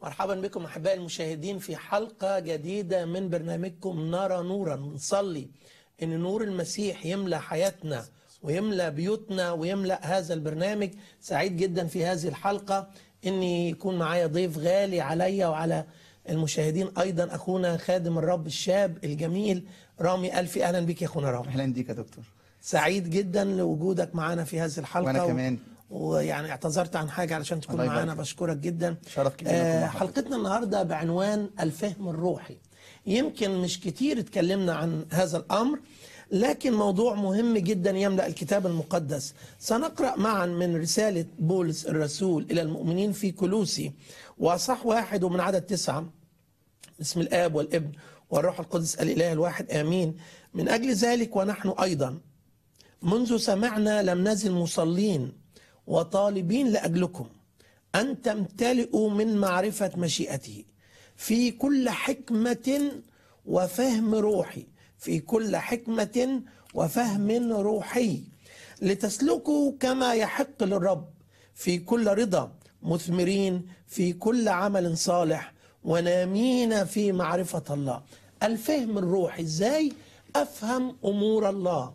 مرحبا بكم احبائي المشاهدين في حلقه جديده من برنامجكم نرى نورا بنصلي ان نور المسيح يملا حياتنا ويملا بيوتنا ويملا هذا البرنامج سعيد جدا في هذه الحلقه اني يكون معايا ضيف غالي عليا وعلى المشاهدين ايضا اخونا خادم الرب الشاب الجميل رامي الفي اهلا بك يا اخونا رامي اهلا بيك يا دكتور سعيد جدا لوجودك معانا في هذه الحلقه وأنا و- كمان. ويعني اعتذرت عن حاجه علشان تكون الله معانا يبارك. بشكرك جدا شرف كبير أكون آه مع حضرتك. حلقتنا النهارده بعنوان الفهم الروحي يمكن مش كتير اتكلمنا عن هذا الامر لكن موضوع مهم جدا يملا الكتاب المقدس سنقرا معا من رساله بولس الرسول الى المؤمنين في كلوسي واصح واحد ومن عدد تسعه باسم الاب والابن والروح القدس الاله الواحد امين من اجل ذلك ونحن ايضا منذ سمعنا لم نزل مصلين وطالبين لاجلكم ان تمتلئوا من معرفه مشيئته في كل حكمه وفهم روحي في كل حكمه وفهم روحي لتسلكوا كما يحق للرب في كل رضا مثمرين في كل عمل صالح ونامين في معرفه الله الفهم الروحي ازاي افهم امور الله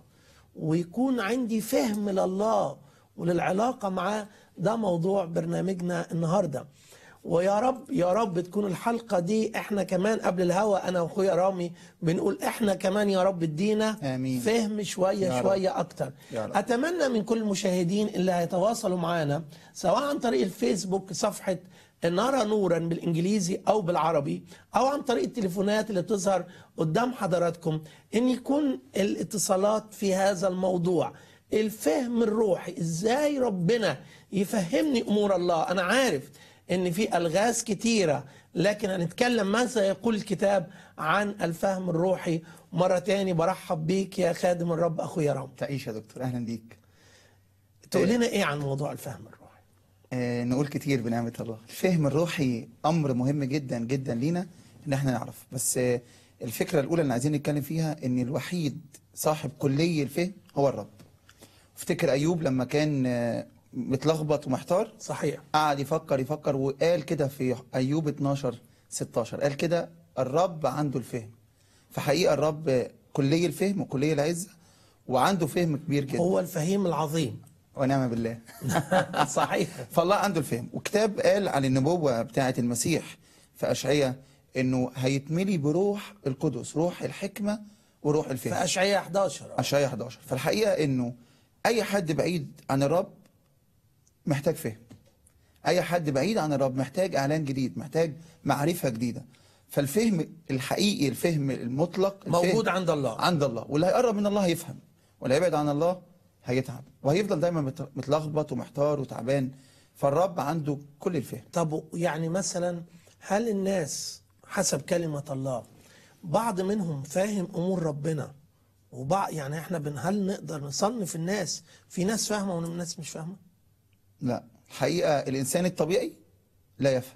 ويكون عندي فهم لله وللعلاقة معاه ده موضوع برنامجنا النهاردة ويا رب يا رب تكون الحلقة دي احنا كمان قبل الهوا انا واخويا رامي بنقول احنا كمان يا رب ادينا آمين. فهم شوية يا رب. شوية اكتر يا رب. اتمنى من كل المشاهدين اللي هيتواصلوا معانا سواء عن طريق الفيسبوك صفحة نرى نورا بالانجليزي او بالعربي او عن طريق التليفونات اللي بتظهر قدام حضراتكم ان يكون الاتصالات في هذا الموضوع الفهم الروحي ازاي ربنا يفهمني امور الله انا عارف ان في الغاز كتيره لكن هنتكلم ماذا يقول الكتاب عن الفهم الروحي مره تاني برحب بيك يا خادم الرب اخويا رام تعيش يا دكتور اهلا بيك تقول لنا ايه عن موضوع الفهم الروحي آه نقول كتير بنعمه الله الفهم الروحي امر مهم جدا جدا لينا ان احنا نعرف بس آه الفكره الاولى اللي عايزين نتكلم فيها ان الوحيد صاحب كلي الفهم هو الرب افتكر ايوب لما كان آه متلخبط ومحتار صحيح قعد يفكر يفكر وقال كده في ايوب 12 16 قال كده الرب عنده الفهم فحقيقه الرب كلي الفهم وكلي العزه وعنده فهم كبير جدا هو الفهيم العظيم ونعم بالله صحيح فالله عنده الفهم وكتاب قال عن النبوة بتاعة المسيح في أشعية إنه هيتملي بروح القدس روح الحكمة وروح في الفهم اشعياء 11 أشعية 11 فالحقيقة إنه أي حد بعيد عن الرب محتاج فهم أي حد بعيد عن الرب محتاج إعلان جديد محتاج معرفة جديدة فالفهم الحقيقي الفهم المطلق الفهم موجود عند الله عند الله واللي هيقرب من الله هيفهم واللي هيبعد عن الله هيتعب وهيفضل دايما مت- متلخبط ومحتار وتعبان فالرب عنده كل الفهم طب يعني مثلا هل الناس حسب كلمة الله بعض منهم فاهم أمور ربنا وبعض يعني احنا بن هل نقدر نصنف الناس في ناس فاهمة وناس مش فاهمة لا الحقيقة الإنسان الطبيعي لا يفهم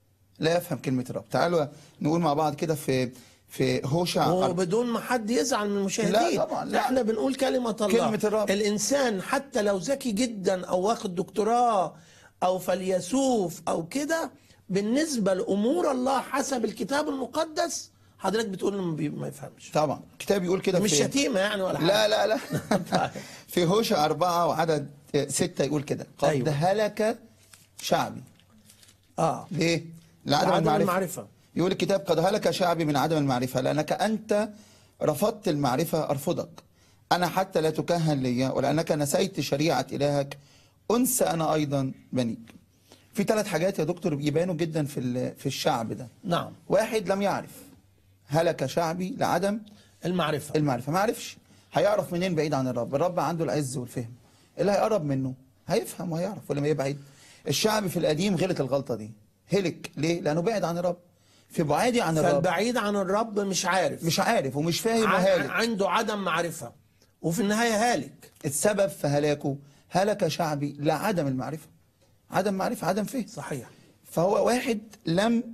لا يفهم كلمة الرب تعالوا نقول مع بعض كده في في هوشع وبدون ما حد يزعل من المشاهدين لا طبعاً، لا. احنا بنقول كلمة الله كلمة الرب. الإنسان حتى لو ذكي جدا أو واخد دكتوراه أو فيلسوف أو كده بالنسبة لأمور الله حسب الكتاب المقدس حضرتك بتقول إنه ما بي- ما يفهمش طبعا الكتاب يقول كده مش في شتيمة يعني ولا حاجة لا لا لا طيب. في هوشع أربعة وعدد ستة يقول كده قد أيوة. هلك شعبي اه ليه؟ لعدم عدم المعرفة. المعرفة يقول الكتاب قد هلك شعبي من عدم المعرفة لأنك أنت رفضت المعرفة أرفضك أنا حتى لا تكهن لي ولأنك نسيت شريعة إلهك أنسى أنا أيضا بنيك في ثلاث حاجات يا دكتور يبانوا جدا في ال- في الشعب ده نعم واحد لم يعرف هلك شعبي لعدم المعرفة المعرفة ما عرفش هيعرف منين بعيد عن الرب الرب عنده العز والفهم اللي هيقرب منه هيفهم وهيعرف ولما يبعد الشعب في القديم غلط الغلطة دي هلك ليه لأنه بعد عن الرب في بعادي عن الرب فالبعيد عن الرب مش عارف مش عارف ومش فاهم ع- وهالك عنده عدم معرفة وفي النهاية هالك السبب في هلاكه هلك شعبي لعدم المعرفة عدم معرفة عدم فهم صحيح فهو واحد لم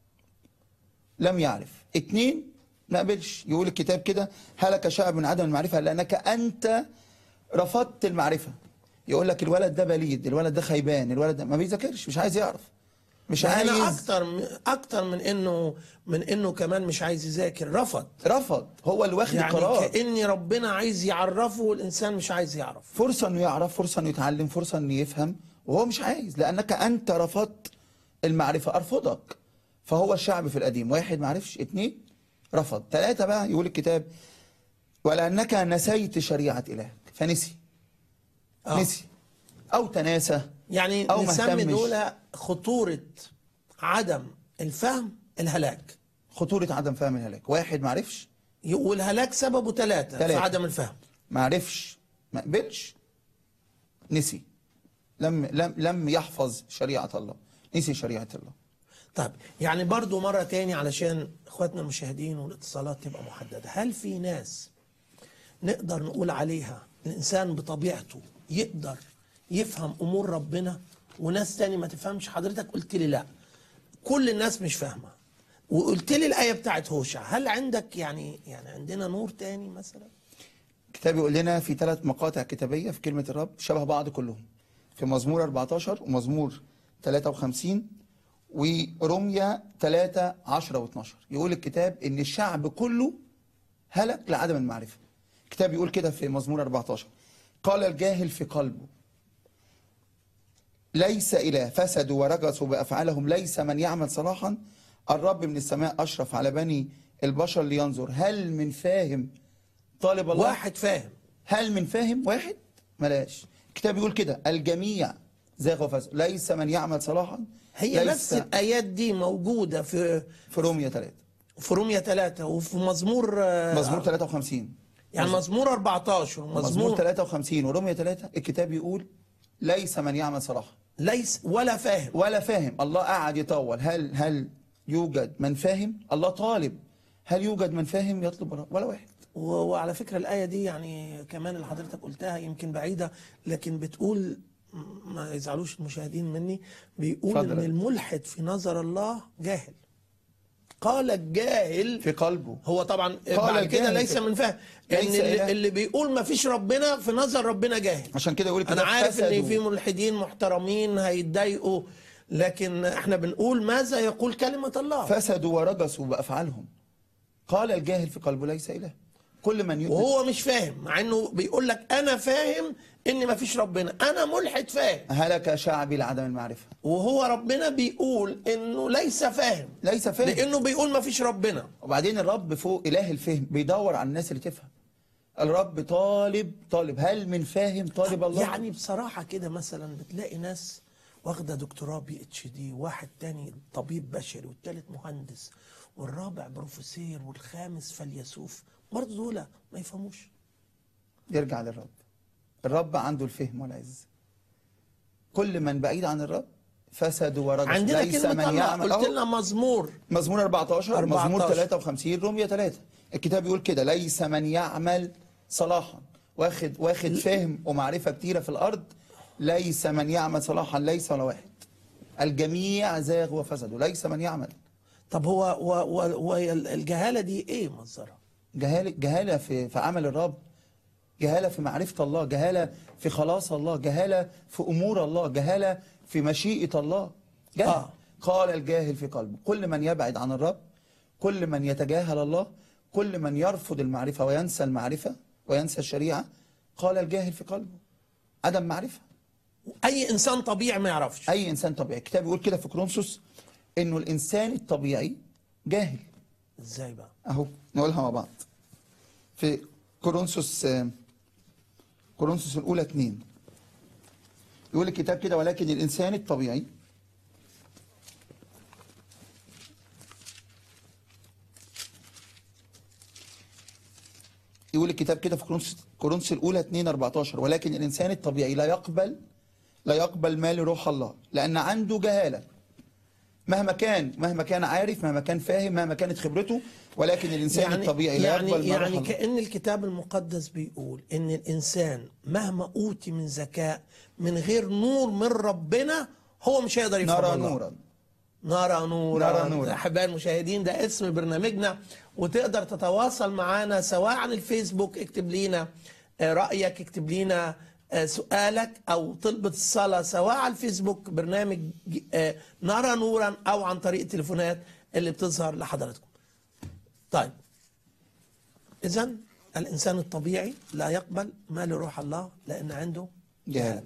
لم يعرف اتنين ما قبلش يقول الكتاب كده هلك شعب من عدم المعرفة لأنك أنت رفضت المعرفة يقول لك الولد ده بليد الولد ده خيبان الولد ده ما بيذاكرش مش عايز يعرف مش هنا عايز اكتر م- اكتر من انه من انه كمان مش عايز يذاكر رفض رفض هو اللي واخد يعني قرار كأن ربنا عايز يعرفه والإنسان مش عايز يعرف فرصة انه يعرف فرصة انه يتعلم فرصة انه يفهم وهو مش عايز لانك انت رفضت المعرفة ارفضك فهو الشعب في القديم واحد معرفش اتنين رفض ثلاثة بقى يقول الكتاب ولأنك نسيت شريعة إلهك فنسي آه. نسي أو تناسى يعني أو ما نسمي اهتمش. دول خطورة عدم الفهم الهلاك خطورة عدم فهم الهلاك واحد معرفش والهلاك سببه ثلاثة في تلاتة. عدم الفهم معرفش ما قبلش نسي لم لم لم يحفظ شريعة الله نسي شريعة الله طيب يعني برضو مرة تاني علشان اخواتنا المشاهدين والاتصالات تبقى محددة هل في ناس نقدر نقول عليها الإنسان بطبيعته يقدر يفهم أمور ربنا وناس تاني ما تفهمش حضرتك قلت لي لا كل الناس مش فاهمة وقلت لي الآية بتاعت هوشع هل عندك يعني يعني عندنا نور تاني مثلا الكتاب يقول لنا في ثلاث مقاطع كتابية في كلمة الرب شبه بعض كلهم في مزمور 14 ومزمور 53 ورمية 3 10 و12 يقول الكتاب ان الشعب كله هلك لعدم المعرفة الكتاب يقول كده في مزمور 14 قال الجاهل في قلبه ليس إله فسدوا ورجسوا بأفعالهم ليس من يعمل صلاحا الرب من السماء أشرف على بني البشر لينظر هل من فاهم طالب الله واحد فاهم هل من فاهم واحد ملاش الكتاب يقول كده الجميع زاغ وفسد ليس من يعمل صلاحا هي ليس نفس الآيات دي موجودة في في رومية 3 في رومية 3 وفي مزمور آه، مزمور 53 يعني مزمور 14 مزمور مزمور 53 ورومية 3 الكتاب يقول ليس من يعمل صلاحا ليس ولا فاهم ولا فاهم الله قعد يطول هل هل يوجد من فاهم الله طالب هل يوجد من فاهم يطلب ولا- ولا واحد و- وعلى فكرة الآية دي يعني كمان اللي حضرتك قلتها يمكن بعيدة لكن بتقول م- ما يزعلوش المشاهدين مني بيقول اتفضل. إن الملحد في نظر الله جاهل قال الجاهل في قلبه هو طبعا قال بعد كده الجاهل ليس في- من فهم ان ليس اللي, إله. اللي بيقول ما فيش ربنا في نظر ربنا جاهل عشان كده يقول انا الكتاب عارف ان فسدوا. في ملحدين محترمين هيتضايقوا لكن احنا بنقول ماذا يقول كلمة الله فسدوا ورجسوا بأفعالهم قال الجاهل في قلبه ليس إله كل من يؤمن وهو مش فاهم مع انه بيقول لك انا فاهم ان ما فيش ربنا انا ملحد فاهم هلك شعبي لعدم المعرفة وهو ربنا بيقول انه ليس فاهم ليس فاهم لانه بيقول ما فيش ربنا وبعدين الرب فوق إله الفهم بيدور على الناس اللي تفهم الرب طالب طالب هل من فاهم طالب الله يعني بصراحة كده مثلا بتلاقي ناس واخدة دكتوراه بي اتش دي واحد تاني طبيب بشري والتالت مهندس والرابع بروفيسور والخامس فيلسوف برضه دول ما يفهموش يرجع للرب الرب عنده الفهم والعز كل من بعيد عن الرب فسدوا ورجسوا عندنا ليس كلمة من الله يعمل قلت أهو. لنا مزمور مزمور 14 14. مزمور 53 رومية 3 الكتاب يقول كده ليس من يعمل صلاحا واخد واخد فهم ومعرفة كتيرة في الأرض ليس من يعمل صلاحا ليس ولا واحد الجميع زاغ وفسدوا ليس من يعمل طب هو و و و الجهالة دي ايه مصدرها؟ جهالة جهالة في في عمل الرب جهالة في معرفة الله جهالة في خلاص الله جهالة في أمور الله جهالة في مشيئة الله جهل آه. قال الجاهل في قلبه كل من يبعد عن الرب كل من يتجاهل الله كل من يرفض المعرفة وينسى المعرفة وينسى الشريعة قال الجاهل في قلبه عدم معرفة اي انسان طبيعي ما يعرفش أي إنسان طبيعي الكتاب يقول كده في كورنثوس إنه الإنسان الطبيعي جاهل ازاي بقى؟ اهو نقولها مع بعض في كورنثوس آه، كورنثوس الاولى اتنين يقول الكتاب كده ولكن الانسان الطبيعي يقول الكتاب كده في كورنثوس كورنثوس الاولى 2 14 ولكن الانسان الطبيعي لا يقبل لا يقبل ما لروح الله لان عنده جهاله مهما كان مهما كان عارف مهما كان فاهم مهما كانت خبرته ولكن الانسان يعني الطبيعي لا يعني يقبل ما روح يعني الله كأن الكتاب المقدس بيقول ان الانسان مهما اوتي من ذكاء من غير نور من ربنا هو مش هيقدر يفهم نرى الله. نورا نرى نورا نرى نورا. احبائي المشاهدين ده اسم برنامجنا وتقدر تتواصل معنا سواء عن الفيسبوك اكتب لنا آه، رايك اكتب لنا آه، سؤالك او طلبة الصلاة سواء على الفيسبوك برنامج آه، نرى نورا او عن طريق التليفونات اللي بتظهر لحضراتكم طيب اذا الانسان الطبيعي لا يقبل ما لروح الله لان عنده جهالة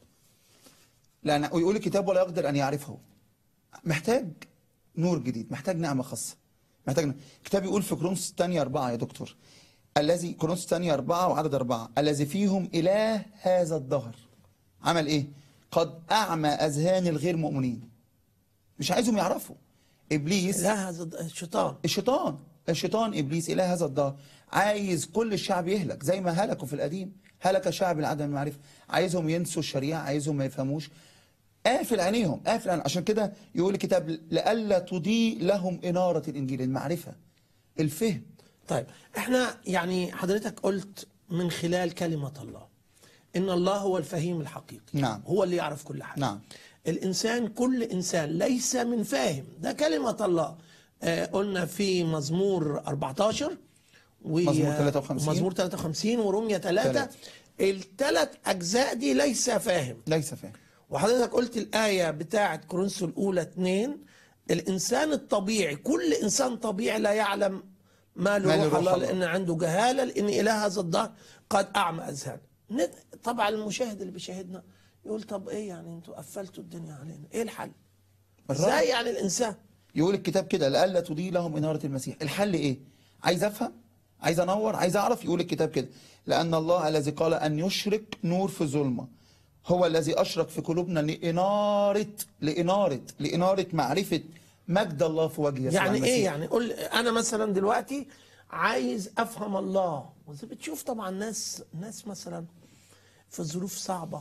لأن ويقول الكتاب ولا يقدر أن يعرفه محتاج نور جديد محتاج نعمة خاصة محتاج ن- الكتاب يقول في كورنثوس الثانية أربعة يا دكتور الذي كورنثوس الثانية أربعة وعدد أربعة الذي فيهم إله هذا الدهر عمل إيه؟ قد أعمى أذهان الغير مؤمنين مش عايزهم يعرفوا إبليس لا هذا الشيطان الشيطان الشيطان ابليس اله هذا الدهر عايز كل الشعب يهلك زي ما هلكوا في القديم هلك شعب العدم المعرفه عايزهم ينسوا الشريعه عايزهم ما يفهموش قافل عينيهم قافل عين عشان كده يقول الكتاب لئلا تضيء لهم اناره الانجيل المعرفه الفهم طيب احنا يعني حضرتك قلت من خلال كلمة الله ان الله هو الفهيم الحقيقي نعم. هو اللي يعرف كل حاجة نعم. الانسان كل انسان ليس من فاهم ده كلمة الله آه قلنا في مزمور 14 و مزمور 53. مزمور 53 ورمية 3 تلاتة. الثلاث اجزاء دي ليس فاهم ليس فهم وحضرتك قلت الآية بتاعة كورنثوس الأولى 2 الإنسان الطبيعي كل إنسان طبيعي لا يعلم ما لروح لروح الله الله. لأن عنده جهالة لأن إله هذا الدهر قد أعمى أذهان ند- طبعا المشاهد اللي بيشاهدنا يقول طب إيه يعني أنتوا قفلتوا الدنيا علينا إيه الحل؟ الرب. إزاي يعني الإنسان؟ يقول الكتاب كده لئلا تضيء لهم اناره المسيح الحل ايه عايز افهم عايز انور عايز اعرف يقول الكتاب كده لان الله الذي قال ان يشرق نور في ظلمه هو الذي اشرق في قلوبنا لاناره لاناره لاناره معرفه مجد الله في وجه يسوع يعني المسيح. إيه يعني قول أنا مثلا دلوقتي عايز أفهم الله وزي بتشوف طبعا ناس ناس مثلا في ظروف صعبة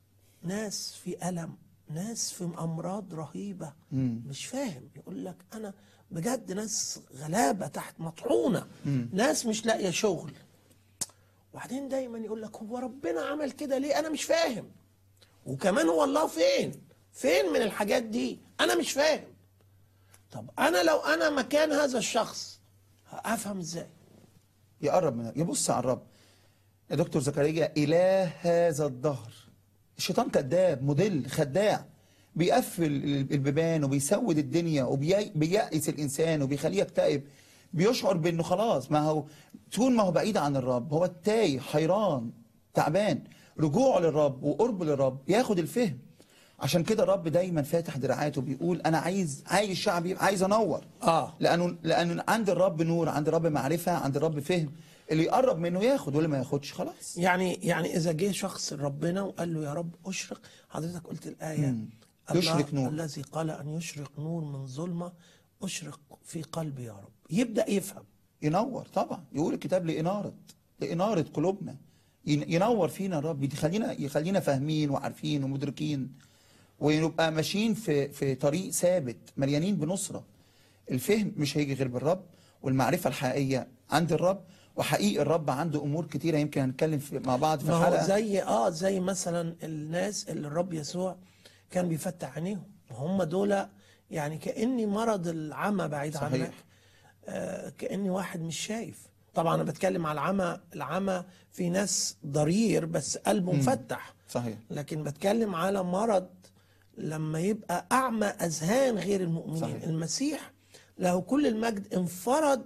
ناس في ألم ناس في أمراض رهيبة مش فاهم يقول لك أنا بجد ناس غلابة تحت مطحونة ناس مش لاقية شغل وبعدين دايما يقول لك هو ربنا عمل كده ليه أنا مش فاهم وكمان هو الله فين فين من الحاجات دي أنا مش فاهم طب أنا لو أنا مكان هذا الشخص أفهم إزاي يقرب من يبص على الرب يا دكتور زكريا اله هذا الدهر الشيطان كذاب مضل خداع بيقفل البيبان وبيسود الدنيا وبييأس الانسان وبيخليه يكتئب بيشعر بانه خلاص ما هو طول ما هو بعيد عن الرب هو تايه حيران تعبان رجوعه للرب وقربه للرب ياخد الفهم عشان كده الرب دايما فاتح دراعاته بيقول انا عايز عايز شعبي عايز انور آه. لانه لانه عند الرب نور عند الرب معرفه عند الرب فهم اللي يقرب منه ياخد واللي ما ياخدش خلاص يعني يعني اذا جه شخص لربنا وقال له يا رب اشرق حضرتك قلت الايه الله يشرق نور. الذي قال ان يشرق نور من ظلمه اشرق في قلبي يا رب يبدا يفهم ينور طبعا يقول الكتاب لإنارة لإنارة قلوبنا ين- ينور فينا الرب يخلينا يخلينا فاهمين وعارفين ومدركين ونبقى ماشيين في في طريق ثابت مليانين بنصرة الفهم مش هيجي غير بالرب والمعرفة الحقيقية عند الرب وحقيقي الرب عنده أمور كتيرة يمكن هنتكلم في مع بعض في ما هو الحلقة زي اه زي مثلا الناس اللي الرب يسوع كان بيفتح عينيهم هم دول يعني كاني مرض العمى بعيد صحيح. عنك آه كاني واحد مش شايف طبعا انا بتكلم على العمى العمى في ناس ضرير بس قلبه مفتح صحيح لكن بتكلم على مرض لما يبقى أعمى أذهان غير المؤمنين صحيح. المسيح له كل المجد انفرد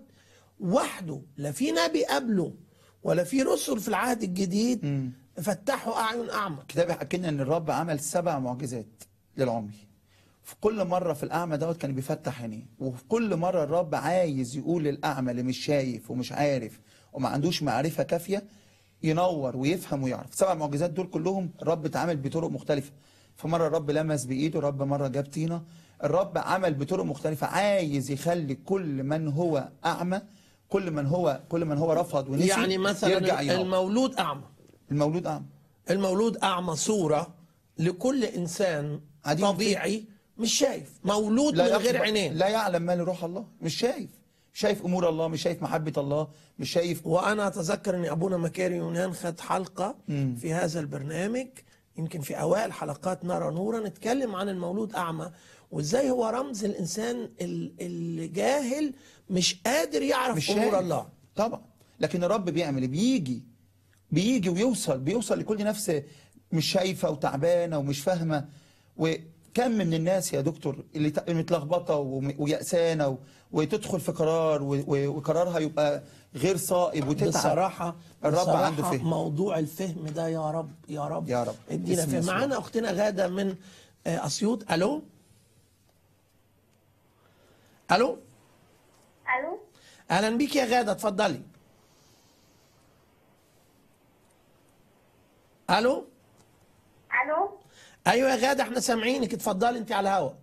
وحده لا في نبي قبله ولا في رسل في العهد الجديد فتحوا أعين أعمى الكتاب يحكي لنا ان الرب عمل سبع معجزات للعمي في كل مرة في الأعمى دوت كان بيفتح عينيه وفي كل مرة الرب عايز يقول للأعمى اللي مش شايف ومش عارف وما عندوش معرفة كافية ينور ويفهم ويعرف سبع معجزات دول كلهم الرب اتعامل بطرق مختلفة فمرة الرب لمس بإيده الرب مرة جاب طينة الرب عمل بطرق مختلفة عايز يخلي كل من هو أعمى كل من هو كل من هو رفض ونسي يعني يرجع مثلا ينور المولود أعمى المولود أعمى المولود أعمى صورة لكل إنسان عديم طبيعي مش شايف مولود من غير يقبل- عينين لا يعلم ما لروح الله مش شايف مش شايف امور الله مش شايف محبه الله مش شايف وانا اتذكر ان ابونا مكاري يونان خد حلقه مم. في هذا البرنامج يمكن في اوائل حلقات نرى نورا نتكلم عن المولود اعمى وازاي هو رمز الانسان ال- اللي جاهل مش قادر يعرف مش امور شايف الله طبعا لكن الرب بيعمل إيه؟ بيجي بيجي ويوصل بيوصل لكل نفس مش شايفه وتعبانه ومش فاهمه وكم من الناس يا دكتور اللي ت- متلخبطه وم- ويأسانه و- وتدخل في قرار و- و- وقرارها يبقى غير صائب وتتعب بصراحة الرب بصراحة عنده فهم موضوع الفهم ده يا رب يا رب يا رب. ادينا باسم فهم يسوع. معانا اختنا غادة من آه، اسيوط الو الو الو اهلا بيك يا غادة اتفضلي الو الو ايوه يا غادة احنا سامعينك اتفضلي انت على الهوا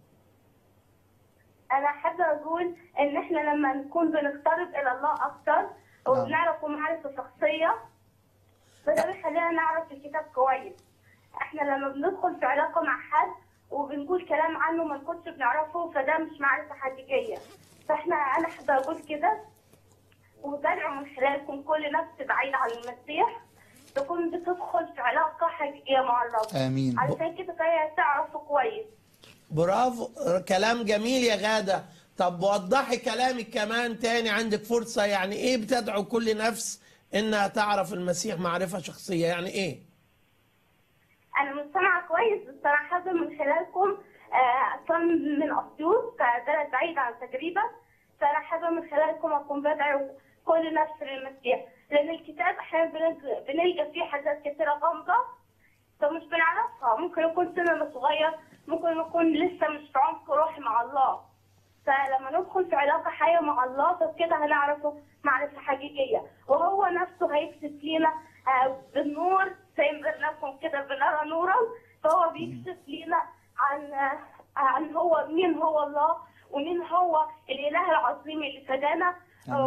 انا حابه اقول ان احنا لما نكون بنقترب الى الله اكتر وبنعرفه معرفه شخصيه فده بيخلينا نعرف الكتاب كويس احنا لما بندخل في علاقه مع حد وبنقول كلام عنه ما نكونش بنعرفه فده مش معرفه حقيقيه فاحنا انا حابه اقول كده وبدعو من خلالكم كل نفس بعيد عن المسيح تكون بتدخل في علاقه حقيقيه مع الرب آمين. علشان كده فهي تعرفه كويس برافو كلام جميل يا غادة طب وضحي كلامك كمان تاني عندك فرصة يعني ايه بتدعو كل نفس انها تعرف المسيح معرفة شخصية يعني ايه انا مستمعه كويس بس انا حابه من خلالكم آه، اصلا من اسيوط بلد بعيد عن تجربه فانا حابه من خلالكم اكون بدعو كل نفس للمسيح لان الكتاب احيانا بنلقى- بنلقى فيه حاجات كتيره غامضه فمش بنعرفها ممكن يكون سننا صغير ممكن يكون لسه مش في عمق روحي مع الله فلما ندخل في علاقة حية مع الله فبكده هنعرفه معرفة حقيقية وهو نفسه هيكشف لينا آه، بالنور زي ما قلنا لكم كده بنرى نورا فهو بيكشف لينا عن آه، عن هو مين هو الله ومين هو الإله العظيم اللي فدانا آه،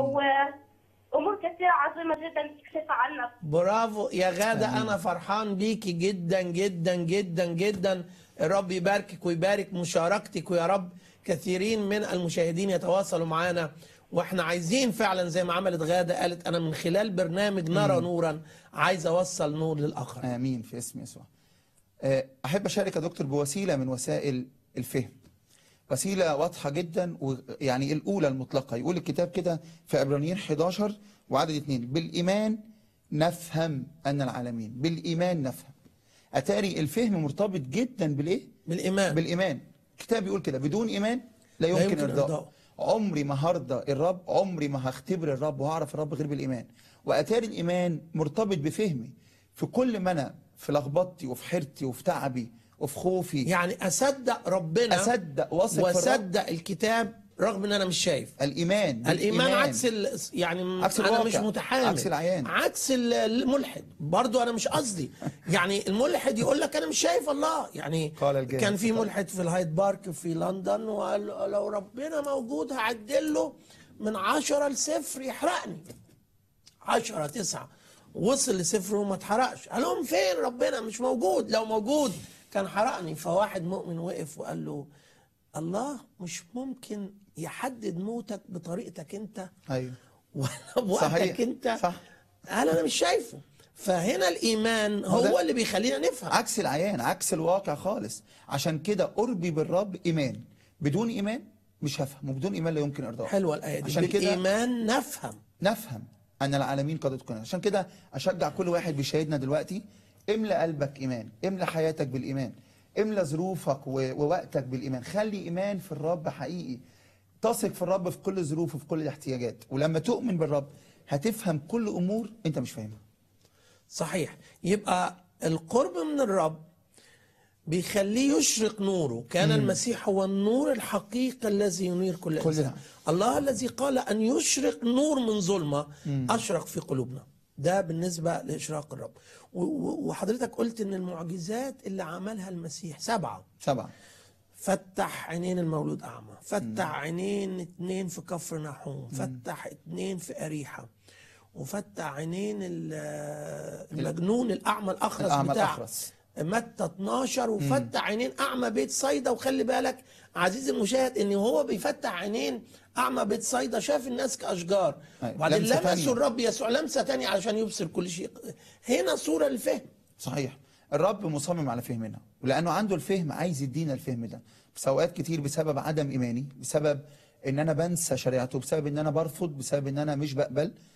وأمور كثيرة عظيمة جدا تكشف عنا برافو يا غادة انا فرحان بيكي جدا جدا جدا جدا الرب يباركك ويبارك مشاركتك ويا رب كثيرين من المشاهدين يتواصلوا معانا واحنا عايزين فعلا زي ما عملت غادة قالت انا من خلال برنامج نرى نورا عايز اوصل نور للاخر امين في اسم يسوع آه، احب اشارك يا دكتور بوسيله من وسائل الفهم وسيله واضحه جدا ويعني الاولى المطلقه يقول الكتاب كده في عبرانيين 11 وعدد 2 بالايمان نفهم ان العالمين بالايمان نفهم اتاري الفهم مرتبط جدا بالايه بالايمان بالايمان الكتاب يقول كده بدون ايمان لا يمكن, يمكن ارضاء إرضاؤه. عمري ما هرضى الرب عمري ما هختبر الرب وهعرف الرب غير بالايمان واتاري الايمان مرتبط بفهمي في كل ما انا في لخبطتي وفي حيرتي وفي تعبي وفي خوفي يعني اصدق ربنا اصدق واثق في الرب واصدق الكتاب رغم ان انا مش شايف الايمان الايمان بالإيمان. عكس ال... يعني عكس انا الواقع. مش متحامل عكس العيان. عكس ال- الملحد برضو انا مش قصدي يعني الملحد يقول لك انا مش شايف الله يعني قال الجاهل كان في طبعا. ملحد في الهايد بارك في لندن وقال له لو ربنا موجود هعدل له من عشرة لصفر يحرقني عشرة تسعة وصل لصفر وما اتحرقش قال لهم فين ربنا مش موجود لو موجود كان حرقني فواحد مؤمن وقف وقال له الله مش ممكن يحدد موتك بطريقتك انت ايوه ولا بوقتك صحيح. انت صح. قال انا مش شايفه فهنا الايمان هو ده- اللي بيخلينا نفهم عكس العيان عكس الواقع خالص عشان كده قربي بالرب ايمان بدون ايمان مش هفهم وبدون ايمان لا يمكن ارضاء حلوه الايه دي عشان كده بالايمان نفهم نفهم ان العالمين قد اتقنت عشان كده اشجع كل واحد بيشاهدنا دلوقتي املى قلبك ايمان املى حياتك بالايمان املى ظروفك و- ووقتك بالايمان خلي ايمان في الرب حقيقي تثق في الرب في كل ظروف وفي كل الاحتياجات ولما تؤمن بالرب هتفهم كل امور انت مش فاهمها صحيح يبقى القرب من الرب بيخليه يشرق نوره كان المسيح هو النور الحقيقي الذي ينير كل كل انسان نعم. الله الذي قال ان يشرق نور من ظلمه اشرق في قلوبنا ده بالنسبه لاشراق الرب و- و- وحضرتك قلت ان المعجزات اللي عملها المسيح سبعه سبعه فتح عينين المولود أعمى فتح عينين اتنين في كفر نحوم فتح اتنين في أريحة وفتح عينين ال- المجنون الأعمى الأخرس الأعمى بتاع الأخرس. متى 12 وفتح عينين أعمى بيت صيدا وخلي بالك عزيزي المشاهد إن هو بيفتح عينين أعمى بيت صيدا شاف الناس كأشجار أيوة. وبعدين لمسة تانية. لمسوا الرب يسوع لمسة تانية علشان يبصر كل شيء هنا صورة للفهم صحيح الرب مصمم على فهمنا ولانه عنده الفهم عايز يدينا الفهم ده بس اوقات كتير بسبب عدم ايماني بسبب ان انا بنسى شريعته بسبب ان انا برفض بسبب ان انا مش بقبل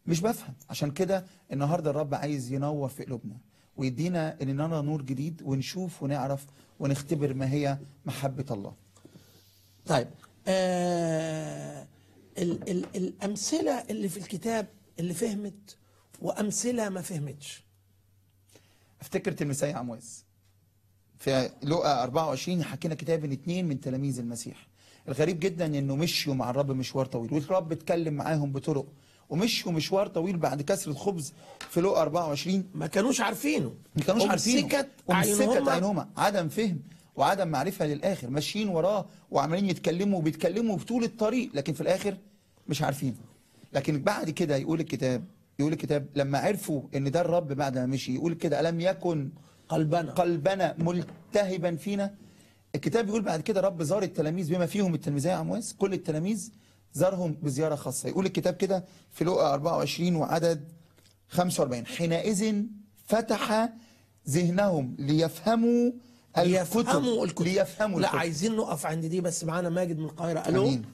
مش بفهم عشان كده النهارده الرب عايز ينور في قلوبنا ويدينا ان نرى نور جديد ونشوف ونعرف ونختبر ما هي محبه الله طيب آه ال ال الأمثلة اللي في الكتاب اللي فهمت وأمثلة ما فهمتش افتكر تلميذي عمواس في لقا 24 حكينا كتاب ان اتنين من تلاميذ المسيح الغريب جدا انه مشيوا مع الرب مشوار طويل والرب اتكلم معاهم بطرق ومشوا مشوار طويل بعد كسر الخبز في لقا 24 ما كانوش عارفينه ما كانوش عارفين أمسكت ومسكت أعينهما عينهما عدم فهم وعدم معرفه للاخر ماشيين وراه وعمالين يتكلموا وبيتكلموا بطول الطريق لكن في الاخر مش عارفين لكن بعد كده يقول الكتاب يقول الكتاب لما عرفوا ان ده الرب بعد ما مشي يقول كده الم يكن قلبنا قلبنا ملتهبا فينا الكتاب بيقول بعد كده رب زار التلاميذ بما فيهم التلميذي عمواس كل التلاميذ زارهم بزياره خاصه يقول الكتاب كده في لقا 24 وعدد 45 حينئذ فتح ذهنهم ليفهموا ليفهموا الكتب ليفهموا لا الكتب. عايزين نقف عند دي بس معانا ماجد من القاهرة ألو أمين.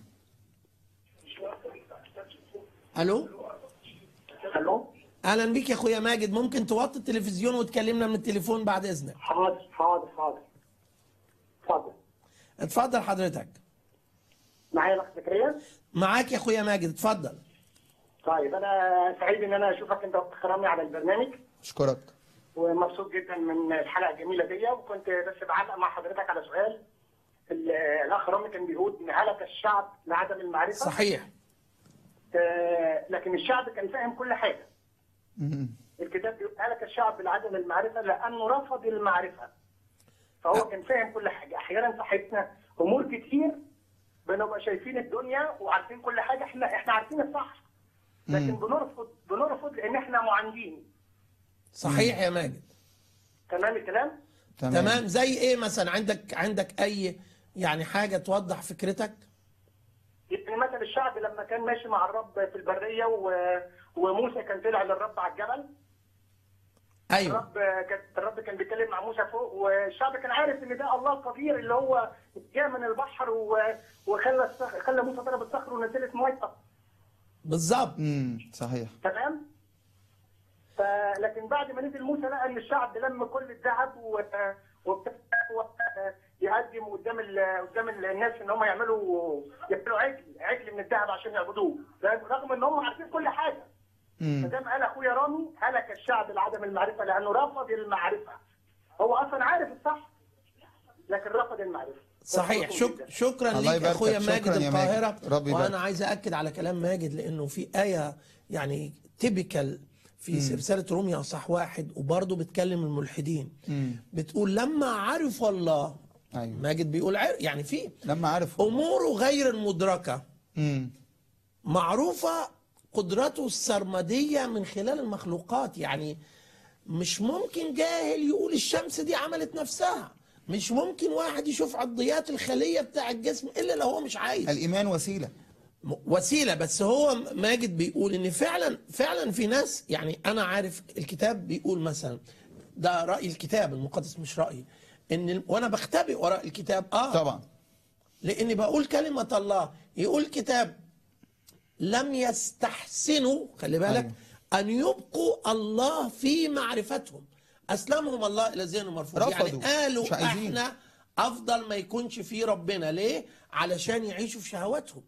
ألو الو أهلا بيك يا أخويا ماجد ممكن توطي التلفزيون وتكلمنا من التليفون بعد إذنك حاضر حاضر حاضر اتفضل اتفضل حضرتك معايا الاخ زكريا معاك يا أخويا ماجد اتفضل طيب انا سعيد ان انا اشوفك انت واخت رامي على البرنامج اشكرك ومبسوط جدا من الحلقه الجميله دي وكنت بس بعلق مع حضرتك على سؤال ال- الاخ رامي كان بيقول ان هلك الشعب لعدم المعرفه صحيح آه، لكن الشعب كان فاهم كل حاجه مم. الكتاب بيقول هلك الشعب لعدم المعرفه لانه رفض المعرفه فهو كان فاهم كل حاجه احيانا صاحبنا امور كتير بنبقى شايفين الدنيا وعارفين كل حاجه احنا احنا عارفين الصح لكن بنرفض بنرفض لان احنا معاندين صحيح يا ماجد تمام الكلام تمام, تمام زي إيه مثلا عندك عندك أي يعني حاجة توضح فكرتك يعني مثلا الشعب لما كان ماشي مع الرب في البريه و... وموسى كان طلع للرب على الجبل أيوه الرب كان الرب كان بيتكلم مع موسى فوق والشعب كان عارف ان ده الله القدير اللي هو جاء من البحر و... وخلى الصخ... خلى موسى ضرب الصخر ونزلت ميه بالظبط مم. صحيح تمام ف... لكن بعد ما نزل موسى لقى ان الشعب لم كل الذهب و... وابتدى يقدم قدام ال... قدام الناس ان هم يعملوا يعملوا عجل عجل من الذهب عشان يعبدوه رغم ان هم عارفين كل حاجه مم. فزي ما قال اخويا رامي هلك الشعب لعدم المعرفه لانه رفض المعرفه هو اصلا عارف الصح لكن رفض المعرفه صحيح شك شكرا الله ليك يا يباركك. اخويا ماجد شكراً يا ماجد. القاهره ربي يبارك. وانا عايز اكد على كلام ماجد لانه في ايه يعني تيبيكال في رساله روميا اصح واحد وبرضه بتكلم الملحدين مم. بتقول لما عرفوا الله أيوة. ماجد بيقول عر يعني في لما عرف اموره غير المدركه مم. معروفه قدرته السرمديه من خلال المخلوقات يعني مش ممكن جاهل يقول الشمس دي عملت نفسها مش ممكن واحد يشوف عضيات الخليه بتاع الجسم الا لو هو مش عايز الايمان وسيله م- وسيله بس هو ماجد بيقول ان فعلا فعلا في ناس يعني انا عارف الكتاب بيقول مثلا ده راي الكتاب المقدس مش رايي ان ال- وانا بختبئ وراء الكتاب اه طبعا لاني بقول كلمه الله يقول الكتاب لم يستحسنوا خلي بالك أيوة. ان يبقوا الله في معرفتهم اسلمهم الله الى ذهن مرفوض يعني رفضوا. قالوا مش عايزين. احنا افضل ما يكونش في ربنا ليه علشان يعيشوا في شهواتهم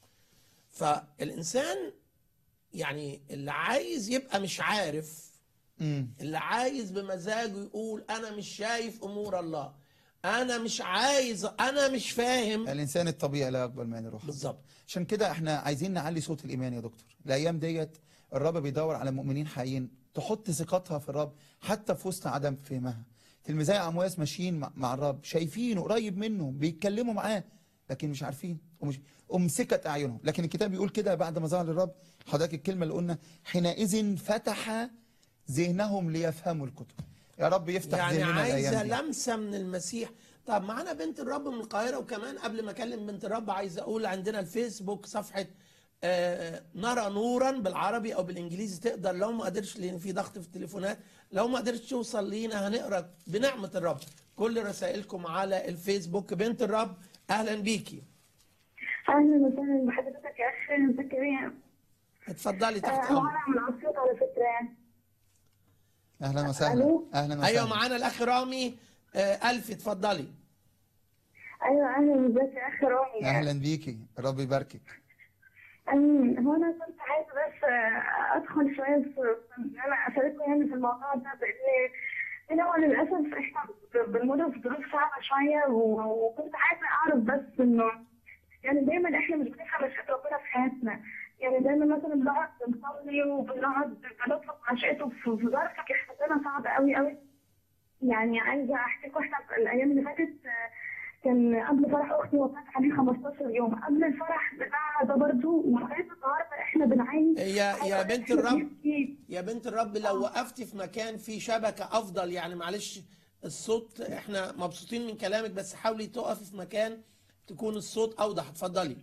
فالانسان يعني اللي عايز يبقى مش عارف مم. اللي عايز بمزاجه يقول انا مش شايف امور الله انا مش عايز انا مش فاهم الانسان الطبيعي لا يقبل ما الروح بالظبط عشان كده احنا عايزين نعلي صوت الايمان يا دكتور الايام ديت الرب بيدور على مؤمنين حقيقيين تحط ثقتها في الرب حتى في وسط عدم فهمها تلميذي عمواس ماشيين مع- مع الرب شايفينه قريب منهم بيتكلموا معاه لكن مش عارفين ومش امسكت اعينهم لكن الكتاب بيقول كده بعد ما ظهر للرب حضرتك الكلمه اللي قلنا حينئذ فتح ذهنهم ليفهموا الكتب يا رب يفتح يعني ذهننا عايزه الايام دي لمسه من المسيح طب معانا بنت الرب من القاهره وكمان قبل ما اكلم بنت الرب عايز اقول عندنا الفيسبوك صفحه آه نرى نورا بالعربي او بالانجليزي تقدر لو ما قدرتش لان في ضغط في التليفونات لو ما قدرتش توصل لينا هنقرا بنعمه الرب كل رسائلكم على الفيسبوك بنت الرب اهلا بيكي اهلا وسهلا بحضرتك يا اخ زكريا اتفضلي تحت هو امر انا من اسيوط على فكره يعني اهلا وسهلا ألو؟ اهلا وسهلا ايوه معانا الاخ رامي آه، الفي اتفضلي ايوه اهلا ازيك يا اخ رامي اهلا بيكي رب يباركك امين هو انا كنت عايزه بس آه، ادخل شويه في في ان انا اشارككم يعني في الموضوع ده بان إن هو للاسف احنا ب- بنمر في ظروف صعبه شويه و- وكنت عايزه اعرف بس انه يعني دايما احنا مش بنفهم مشيئه ربنا في حياتنا يعني دايما مثلا بنقعد بنصلي وبنقعد بنطلب مشيئته في في ظرف احنا صعب قوي قوي يعني عايزه احكي لكم احنا في الايام اللي فاتت آه، كان قبل فرح اختي وفات عليه 15 يوم قبل الفرح بتاعها ده برضه ولغايه النهارده احنا بنعاني يا يا بنت إحنا الرب بنبكي. يا بنت الرب لو وقفتي في مكان فيه شبكة أفضل يعني معلش الصوت احنا مبسوطين من كلامك بس حاولي تقفي في مكان تكون الصوت أوضح اتفضلي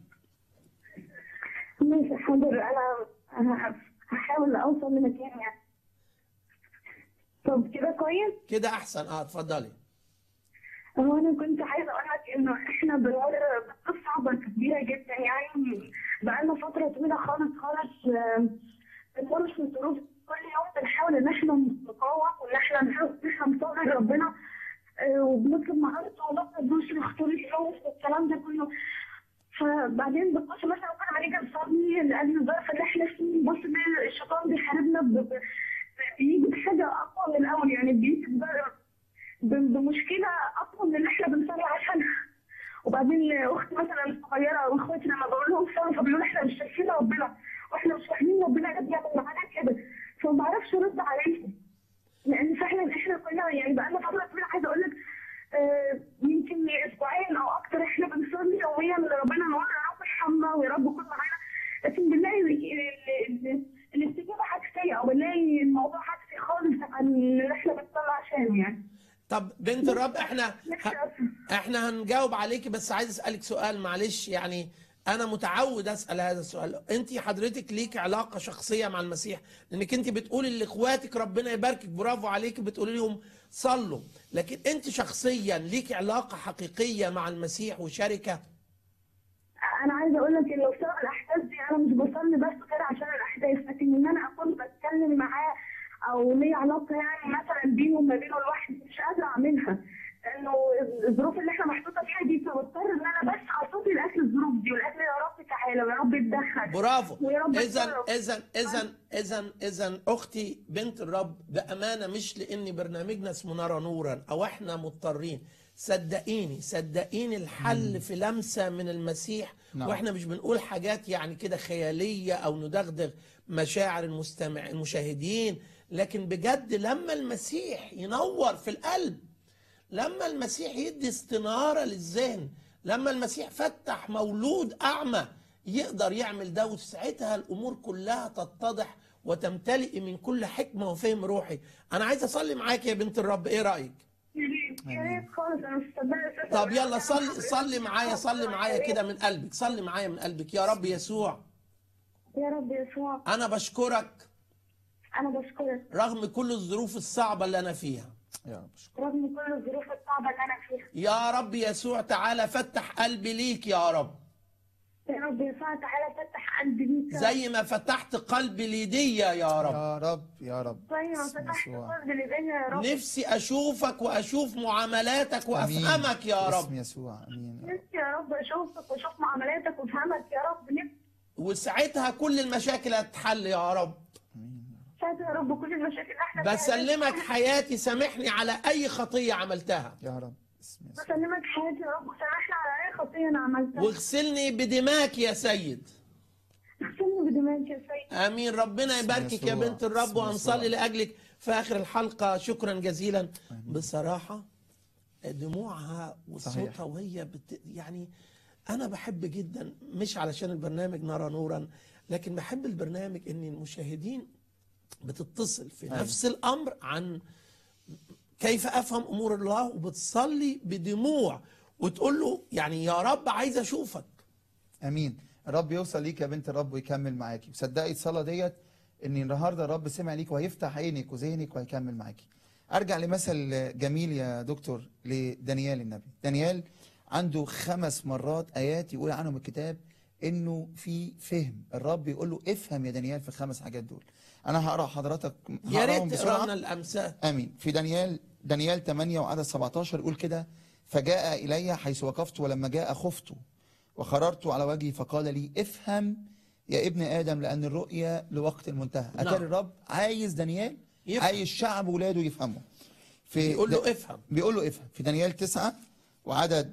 ماشي حاضر انا انا هحاول اوصل لمكان يعني طب كده كويس كده أحسن اه اتفضلي هو انا كنت عايزه اقول لك انه احنا بنمر بظروف صعبه كبيره جدا يعني بقالنا فتره طويله خالص خالص آم، بنمر في ظروف كل يوم بنحاول ان احنا نقاوم وان احنا نحاول ان احنا نصغر ربنا آه، وبنطلب معارضه ونطلب نشر خطوط الفلوس والكلام ده كله فبعدين بنبص مثلا كل ما نيجي نصلي لاجل الظرف اللي احنا فيه نبص نلاقي الشيطان بيحاربنا ب- ب- بيجي بحاجه اقوى من الاول يعني بيجي ب- ب- بمشكله اقوى من اللي احنا بنصلي عشانها وبعدين اختي مثلا الصغيره واخواتي لما بقول لهم صلوا فبيقولوا احنا مش شايفين ربنا واحنا مش فاهمين ربنا ده بيعمل معانا كده فما بعرفش ارد عليهم لان فعلا احنا كلنا يعني بقالنا فتره طويله عايزه اقول لك آه، يمكن اسبوعين او اكتر احنا بنصلي يوميا لربنا نقول يا رب ارحمنا ويا رب كن معانا لكن بنلاقي ال- ال- ال- الاستجابه عكسيه او بنلاقي الموضوع عكسي خالص عن اللي احنا بنصلي عشانه يعني طب بنت الرب احنا نفسي ه... أفهم. احنا هنجاوب عليكي بس عايز اسالك سؤال معلش يعني انا متعود اسال هذا السؤال انت حضرتك ليك علاقه شخصيه مع المسيح لانك انت بتقولي لاخواتك ربنا يباركك برافو عليك بتقولي لهم صلوا لكن انت شخصيا ليك علاقه حقيقيه مع المسيح وشركه انا عايزه اقول لك انه بسبب الاحداث دي انا مش بصلي بس كده عشان الاحداث لكن ان انا اكون بتكلم معاه او ليا علاقه يعني مثلا بينه وما بينه لوحدي مش قادره اعملها لانه الظروف اللي احنا محطوطه فيها دي بتضطر ان انا بس اصلي لاجل الظروف دي ولاجل يا رب تعالى ويا رب اتدخل برافو ويا رب اذا اتصرف. اذا اذا اذا اذا اختي بنت الرب بامانه مش لان برنامجنا اسمه نرى نورا او احنا مضطرين صدقيني صدقيني الحل في لمسه من المسيح نعم. واحنا مش بنقول حاجات يعني كده خياليه او ندغدغ مشاعر المستمع المشاهدين لكن بجد لما المسيح ينور في القلب لما المسيح يدي استنارة للذهن لما المسيح فتح مولود أعمى يقدر يعمل ده وساعتها الأمور كلها تتضح وتمتلئ من كل حكمة وفهم روحي أنا عايز أصلي معاك يا بنت الرب إيه رأيك يا ريت يا ريت خالص انا مش مصدقه أساساً. طب يلا صلي صلي معايا صلي معايا كده من قلبك صلي معايا من قلبك يا رب يسوع يا رب يسوع أنا بشكرك انا بشكرك رغم كل الظروف الصعبة اللي أنا فيها يا رب شكرا رغم كل الظروف الصعبه اللي انا فيها يا رب يسوع تعالى فتح قلبي ليك يا رب يا رب يسوع تعالى فتح قلبي ليك يا رب. زي ما فتحت قلبي ليديا يا رب يا رب يا رب زي ما باسم فتحت يسوع قلبي لدنيا يا رب نفسي اشوفك واشوف معاملاتك آمين. وافهمك يا باسم رب يسوع امين يا رب. نفسي يا رب اشوفك واشوف معاملاتك وافهمك يا رب نفسي وساعتها كل المشاكل هتتحل يا رب ساعتها يا رب كل المشاكل اللي احنا فيها بسلمك حياتي سامحني على اي خطيه عملتها يا رب باسم يسوع بسلمك حياتي يا رب وسامحني على اي خطيه انا عملتها واغسلني بدماك يا سيد اغسلني بدماءك يا سيد امين ربنا يباركك يا يسوع. بنت الرب باسم وهنصلي يسوع. لاجلك في اخر الحلقه شكرا جزيلا بصراحه دموعها وصوتها صحيح. وهي بت... يعني انا بحب جدا مش علشان البرنامج نرى نورا لكن بحب البرنامج ان المشاهدين بتتصل في أيوة. نفس الامر عن كيف افهم امور الله وبتصلي بدموع وتقول له يعني يا رب عايز اشوفك امين الرب يوصل ليك يا بنت الرب ويكمل معاكي وصدقي الصلاه ديت ان النهارده الرب سمع ليك وهيفتح عينك وذهنك وهيكمل معاكي ارجع لمثل جميل يا دكتور لدانيال النبي دانيال عنده خمس مرات ايات يقول عنهم الكتاب انه في فهم الرب يقول له افهم يا دانيال في الخمس حاجات دول انا هقرا حضرتك يا هقراهم ريت بسرعة. تقرا لنا الامثال امين في دانيال دانيال 8 وعدد 17 يقول كده فجاء الي حيث وقفت ولما جاء خفت وخررت على وجهي فقال لي افهم يا ابن ادم لان الرؤيا لوقت المنتهى نعم. اتاري الرب عايز دانيال يفهم. عايز شعب ولاده يفهموا في بيقول د- له افهم بيقول له افهم في دانيال 9 وعدد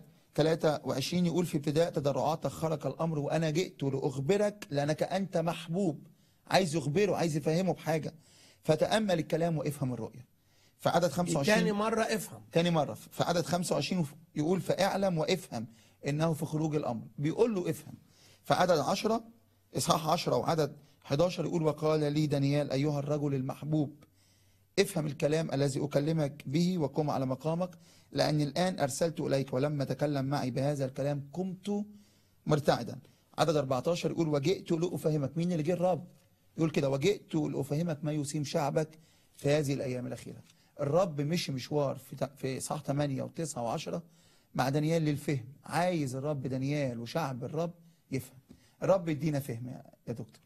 23 يقول في ابتداء تضرعاتك خرق الامر وانا جئت لاخبرك لانك انت محبوب عايز يخبره عايز يفهمه بحاجه فتامل الكلام وافهم الرؤيه في عدد 25 تاني مره افهم تاني مرة في عدد 25 يقول فاعلم وافهم انه في خروج الامر بيقول له افهم في عدد 10 اصحاح 10 وعدد 11 يقول وقال لي دانيال ايها الرجل المحبوب افهم الكلام الذي اكلمك به وقم على مقامك لاني الان ارسلت اليك ولما تكلم معي بهذا الكلام قمت مرتعدا عدد 14 يقول وجئت لافهمك مين اللي جه الرب يقول كده وجئت لافهمك ما يسيم شعبك في هذه الايام الاخيره الرب مشي مشوار في ت- في صح 8 و9 و10 مع دانيال للفهم عايز الرب دانيال وشعب الرب يفهم الرب يدينا فهم يا يا دكتور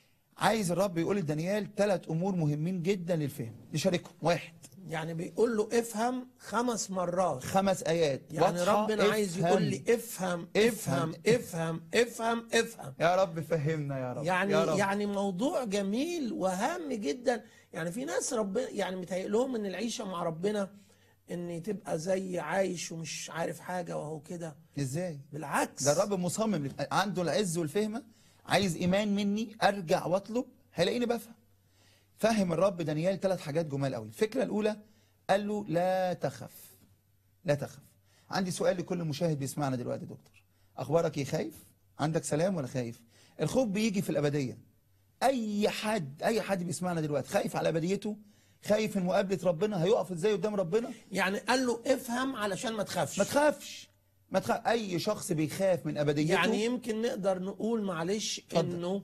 عايز الرب يقول لدانيال ثلاث امور مهمين جدا للفهم نشاركهم واحد يعني بيقول له افهم خمس مرات خمس ايات يعني واضحة، ربنا عايز افهم. يقول لي افهم افهم افهم افهم افهم يا رب فهمنا يا رب يعني يا رب. يعني موضوع جميل وهام جدا يعني في ناس ربنا يعني متهيأ لهم ان العيشه مع ربنا ان تبقى زي عايش ومش عارف حاجه وهو كده ازاي بالعكس ده الرب مصمم لك- عنده العز والفهمة عايز ايمان مني ارجع واطلب هيلاقيني بفهم فهم الرب دانيال ثلاث حاجات جمال قوي الفكرة الاولى قال له لا تخف لا تخف عندي سؤال لكل مشاهد بيسمعنا دلوقتي يا دكتور اخبارك ايه خايف عندك سلام ولا خايف الخوف بيجي في الابديه اي حد اي حد بيسمعنا دلوقتي خايف على ابديته خايف من مقابله ربنا هيقف ازاي قدام ربنا يعني قال له افهم علشان ما تخافش ما تخافش ما تخاف اي شخص بيخاف من ابديته يعني يمكن نقدر نقول معلش اتفضل. انه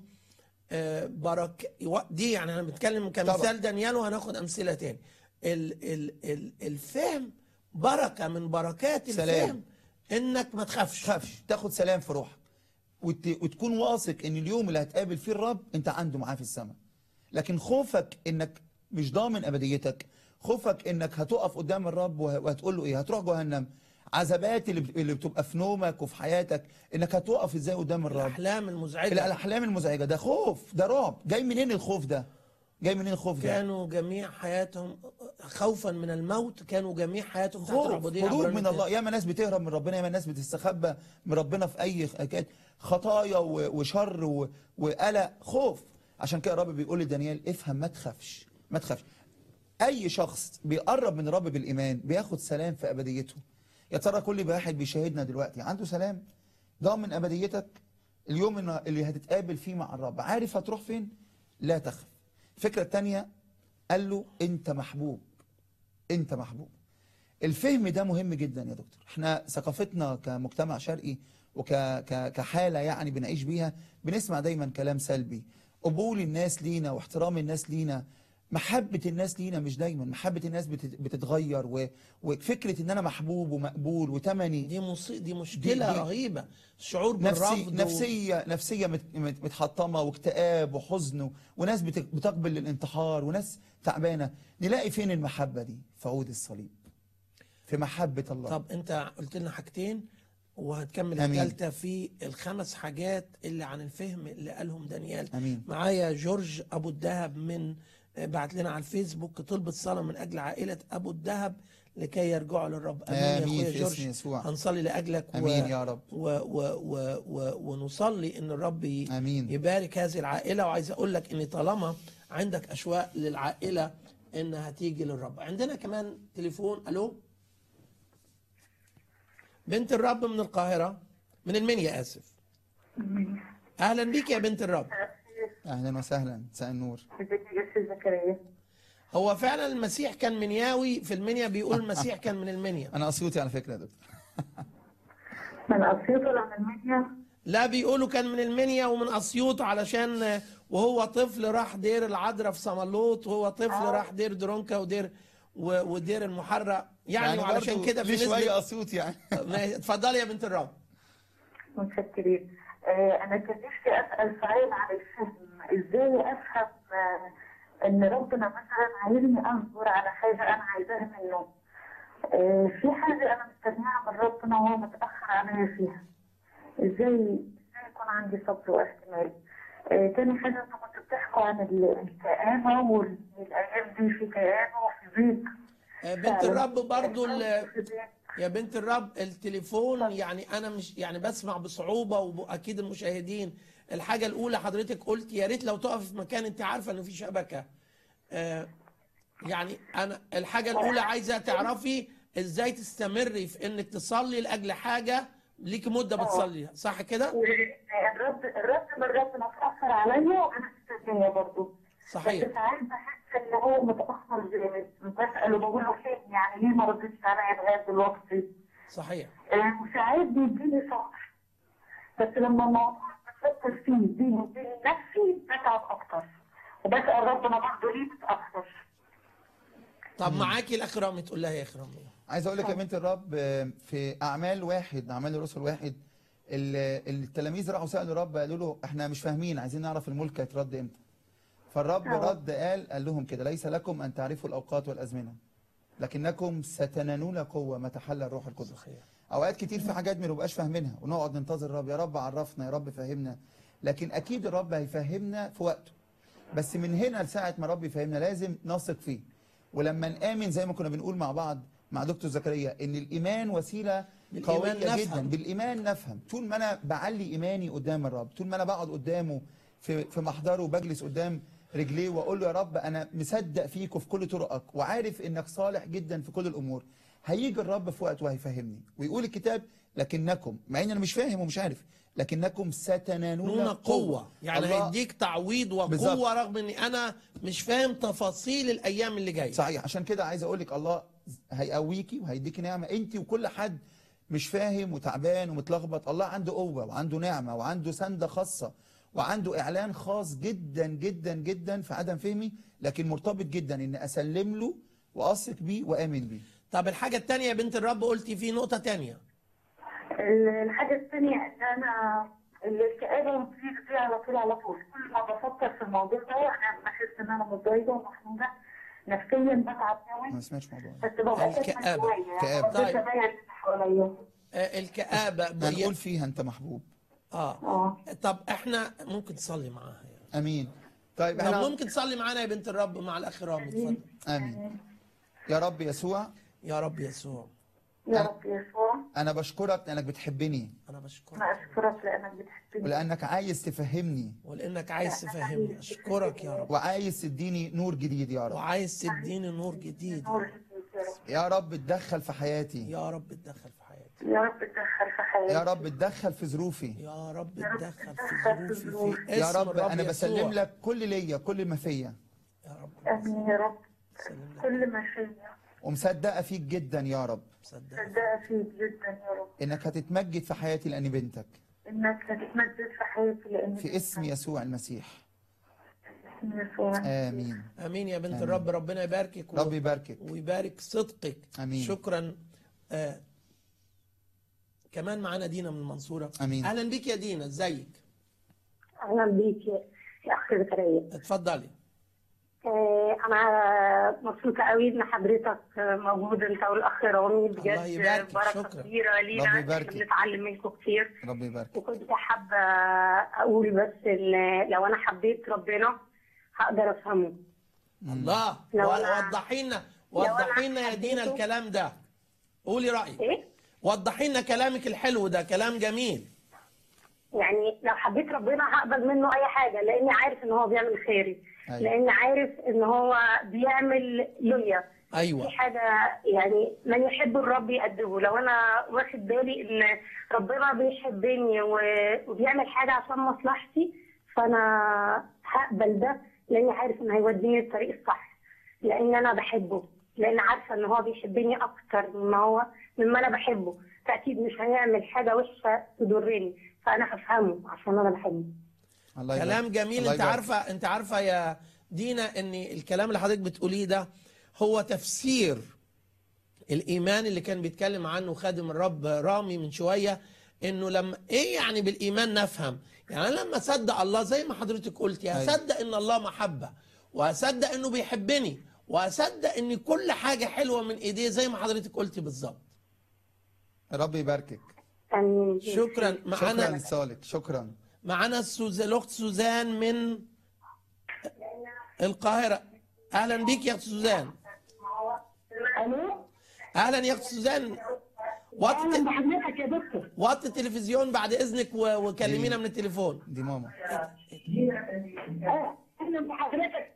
آه، بركة دي يعني انا بتكلم كمثال طبعا. دانيال وهناخد امثله تاني ال ال ال الفهم بركه من بركات سلام. الفهم انك ما تخافش تخافش تاخد سلام في روحك وت... وتكون واثق ان اليوم اللي هتقابل فيه الرب انت عنده معاه في السماء لكن خوفك انك مش ضامن ابديتك خوفك انك هتقف قدام الرب وه... وهتقول له ايه هتروح جهنم عذابات اللي, ب... اللي بتبقى في نومك وفي حياتك انك هتقف ازاي قدام الرب الاحلام المزعجه الاحلام المزعجه ده خوف ده رعب جاي منين الخوف ده جاي منين الخوف ده كانوا جميع حياتهم خوفا من الموت كانوا جميع حياتهم تحت خوف العبوديه هروب عبرانية من الله ياما ناس بتهرب من ربنا ياما ناس بتستخبى من ربنا في اي حكايه خطايا و- وشر و- وقلق خوف عشان كده الرب بيقول لدانيال افهم ما تخافش ما تخافش اي شخص بيقرب من الرب بالايمان بياخد سلام في ابديته يا ترى كل واحد بيشاهدنا دلوقتي عنده سلام ضامن ابديتك اليوم إن- اللي هتتقابل فيه مع الرب عارف هتروح فين لا تخف الفكره الثانيه قال له انت محبوب انت محبوب الفهم ده مهم جدا يا دكتور احنا ثقافتنا كمجتمع شرقي وكحالة يعني بنعيش بيها بنسمع دايما كلام سلبي قبول الناس لينا واحترام الناس لينا محبة الناس لينا مش دايما محبة الناس بتت- بتتغير و- وفكرة ان انا محبوب ومقبول وتمني دي مصي... دي مشكله دي- دي- رهيبه الشعور نفسي بالرفض و- نفسية نفسية مت- مت- متحطمة واكتئاب وحزن و- وناس بت- بتقبل للانتحار وناس تعبانة نلاقي فين المحبة دي في عود الصليب في محبة الله طب انت قلت لنا حاجتين وهتكمل أمين. الثالثه في الخمس حاجات اللي عن الفهم اللي قالهم دانيال أمين. معايا جورج ابو الدهب من بعت لنا على الفيسبوك طلبة صلاة من أجل عائلة أبو الدهب لكي يرجعوا للرب آمين, آمين يا في أخويا اسم جورج يسوع. هنصلي لأجلك آمين يا رب. و و و و ونصلي إن الرب ي- آمين. يبارك هذه العائلة وعايز أقول لك إن طالما عندك أشواق للعائلة إنها تيجي للرب عندنا كمان تليفون ألو بنت الرب من القاهرة من المنيا آسف أهلا بيك يا بنت الرب اهلا وسهلا مساء النور ازيك يا استاذ زكريا هو فعلا المسيح كان منياوي في المنيا بيقول المسيح كان من المنيا انا اسيوطي على فكره يا دكتور من اسيوط ولا من المنيا لا بيقولوا كان من المنيا ومن اسيوط علشان وهو طفل راح دير العذراء في صمالوط وهو طفل راح دير درونكا ودير و- ودير المحرق يعني, وعلشان برضو كده في ليه شويه نسبة اسيوطي يعني ما- اتفضلي يا بنت الرب متشكرين آه، أنا كان نفسي أسأل سؤال عن الفهم إزاي أفهم آه، إن ربنا مثلا عايزني أصبر على حاجة أنا عايزاها منه آه، في حاجة أنا مستنيها من ربنا وهو متأخر عليا فيها إزاي إزاي يكون عندي صبر واحتمال آه، تاني حاجة أنتوا كنتوا بتحكوا عن ال- الكآبة والأيام دي في كآبة وفي ضيق آه، بنت الرب برضو ال- في ضيق. يا بنت الرب التليفون يعني انا مش يعني بسمع بصعوبه واكيد المشاهدين الحاجه الاولى حضرتك قلت يا ريت لو تقف في مكان انت عارفه انه في شبكه آه يعني انا الحاجه الاولى عايزه تعرفي ازاي تستمري في انك تصلي لاجل حاجه ليك مده بتصلي صح كده الرد الرد من ربنا اتأخر عليا وأنا مستنية برضه صحيح بس ساعات بحس إن هو متأخر جامد بسأله بقول له فين يعني ليه ما ردتش عليا لغاية دلوقتي صحيح آه، وساعات بيديني صبر بس لما الموضوع بفكر فيه بيني وبين نفسي بتعب أكتر وبسأل ربنا برضه ليه متأخر طب معاكي الاخ رامي تقول لها يا اخ رامي عايز اقول لك يا بنت الرب آه، في اعمال واحد اعمال الرسل واحد ال- التلاميذ راحوا سالوا الرب قالوا له احنا مش فاهمين عايزين نعرف الملك هيترد امتى فالرب آه. رد قال قال لهم كده ليس لكم ان تعرفوا الاوقات والازمنه لكنكم ستنالون قوه متى حل الروح القدس صحيح اوقات كتير في حاجات ما نبقاش فاهمينها ونقعد ننتظر الرب يا رب عرفنا يا رب فهمنا لكن اكيد الرب هيفهمنا في وقته بس من هنا لساعه ما الرب يفهمنا لازم نثق فيه ولما نآمن زي ما كنا بنقول مع بعض مع دكتور زكريا ان الايمان وسيله بالإيمان قويه نفهم. جدا بالايمان نفهم طول ما انا بعلي ايماني قدام الرب طول ما انا بقعد قدامه في في محضره وبجلس قدام رجليه واقول له يا رب انا مصدق فيك وفي كل طرقك وعارف انك صالح جدا في كل الامور هيجي الرب في وقت وهيفهمني ويقول الكتاب لكنكم مع ان انا مش فاهم ومش عارف لكنكم ستنالون نون قوة يعني الله- هيديك تعويض وقوة بالظبط. رغم اني انا مش فاهم تفاصيل الايام اللي جاية صحيح عشان كده عايز اقول لك الله هيقويكي وهيديكي نعمه انت وكل حد مش فاهم وتعبان ومتلخبط الله عنده قوه وعنده نعمه وعنده سنده خاصه وعنده اعلان خاص جدا جدا جدا في عدم فهمي لكن مرتبط جدا ان اسلم له واثق بيه وامن بيه طب الحاجة التانية يا بنت الرب قلتي في نقطة تانية الحاجة الثانية إن أنا الكآبة بتيجي دي على طول على طول كل ما بفكر في الموضوع ده أنا بحس إن أنا متضايقة ومحمودة نفسيا بتعب قوي ما سمعتش موضوع بس ببقى كاتمة الكآبة. شوية كآبة. ببقى طيب. بتابع اللي حواليا آه الكآبة هنقول فيها انت محبوب اه اه طب احنا ممكن تصلي معاها يعني. امين طيب طب احنا ممكن تصلي معانا يا بنت الرب مع الاخ رامي اتفضل امين يا رب يسوع يا رب يسوع يا رب يسوع انا بشكرك لانك بتحبني انا بشكرك أنا أشكرك لأنك بتحبني ولانك عايز تفهمني ولانك عايز تفهمني اشكرك يا رب وعايز تديني نور جديد يا رب وعايز تديني نور جديد نور جديد يا رب يا رب اتدخل في حياتي يا رب اتدخل في حياتي يا رب تدخل في حياتي يا رب اتدخل في ظروفي يا رب يا رب اتدخل اتدخل في في ظروفي في يا اسم رب الرب انا بسلم يسوع. لك كل ليا كل ما فيا يا رب آمين يا رب سلم لك كل ما فيا ومصدقه فيك جدا يا رب صدق صدقها فيك جدا يا رب انك هتتمجد في حياتي لاني بنتك إنك هتتمجد في حياتي لأن في اسم يسوع المسيح اسم يسوع امين امين يا بنت آمين. الرب ربنا يباركك و- رب يباركك ويبارك صدقك آمين. شكرا آه. كمان معانا دينا من المنصورة آمين. اهلا بيك يا دينا ازيك اهلا بيك يا يا اخ زكريا اتفضلي آه، انا مبسوطه قوي ان حضرتك موجود انت والاخ رامي الله بجد يباركك، بركه شكرا. كبيره رب لينا يباركك. احنا بنتعلم منكم كتير رب يبارك وكنت حابه اقول بس ان لو انا حبيت ربنا هقدر افهمه الله لو و- أنا- وضحي لنا لو أنا وضحي لنا يا دينا حبيته- الكلام ده قولي رايك ايه وضحي لنا كلامك الحلو ده كلام جميل يعني لو حبيت ربنا هقبل منه اي حاجه لاني عارف ان هو بيعمل خيري أيوة. لاني عارف ان هو بيعمل ليا ايوه في حاجة يعني من يحب الرب يأدبه لو أنا واخد بالي إن ربنا بيحبني و- وبيعمل حاجة عشان مصلحتي فأنا هقبل ده لأني عارف إن هيوديني الطريق الصح لأن أنا بحبه لأن عارفة إن هو بيحبني أكتر مما هو مما أنا بحبه فأكيد مش هيعمل حاجة وحشة تضرني فأنا هفهمه عشان أنا بحبه الله يبارك. كلام جميل الله انت يبارك. عارفه انت عارفه يا دينا ان الكلام اللي حضرتك بتقوليه ده هو تفسير الايمان اللي كان بيتكلم عنه خادم الرب رامي من شويه انه لما ايه يعني بالايمان نفهم يعني انا لما اصدق الله زي ما حضرتك قلتي أيوة. هصدق ان الله محبه وهصدق انه بيحبني وهصدق ان كل حاجه حلوه من ايديه زي ما حضرتك قلتي بالظبط ربي يباركك امين شكرا شكرا معانا لصالك شكرا معانا السوز... الاخت سوزان من القاهره اهلا بيك يا اخت سوزان الو اهلا يا اخت سوزان وطي اهلا بحضرتك يا دكتور وطي التلفزيون بعد اذنك و... وكلمينا من التليفون دي ماما اه اهلا بحضرتك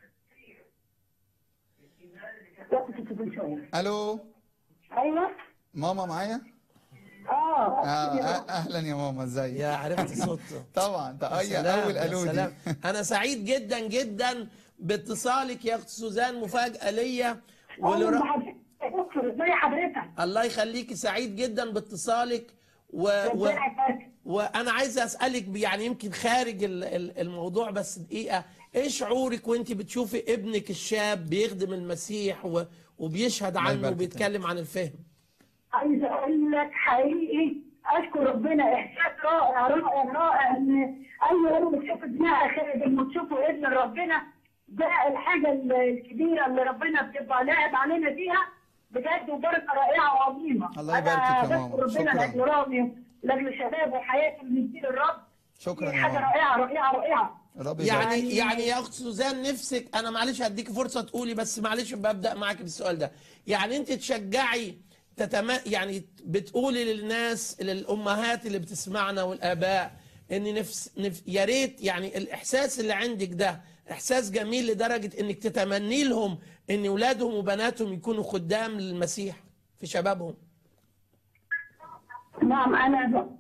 وقت التليفون شوية. الو ايوه ماما معايا اه آه آه، اهلا يا ماما ازيك يا عرفت صوت طبعا ده يا اي سلام، اول يا الو دي سلام. انا سعيد جدا جدا باتصالك يا اخت سوزان مفاجاه ليا اهلا ولر... بحضرتك يا دكتور ازي حضرتك الله يخليكي سعيد جدا باتصالك و... و... ربنا يبارك وانا عايز اسالك يعني يمكن خارج ال- ال- الموضوع بس دقيقه ايه شعورك وانت بتشوفي ابنك الشاب بيخدم المسيح و... وبيشهد الله عنه يبارك وبيتكلم عن الفهم عايزه اقول لك حقيقي اشكر ربنا احساس رائع رائع رائع ان اي ام بتشوف ابنها خادم وتشوفه ابن ربنا ده الحاجه ال- الكبيره اللي ربنا بتبقى لاعب علينا فيها بجد وبركه رائعه وعظيمه الله يبارك أنا يا ماما. بشكر ربنا شكراً. لاجل رامي لاجل شباب وحياته اللي بيدير الرب شكرا دي يا حاجه ماما رائعه رائعه رائعه ربي يبارك يعني يعني- يعني يا اخت سوزان نفسك انا معلش هديكي فرصه تقولي بس معلش ببدا معاك بالسؤال ده يعني انت تشجعي تتم... يعني بتقولي للناس للامهات اللي بتسمعنا والاباء ان نفس نف... يا ريت يعني الاحساس اللي عندك ده احساس جميل لدرجه انك تتمني لهم ان اولادهم وبناتهم يكونوا خدام للمسيح في شبابهم نعم انا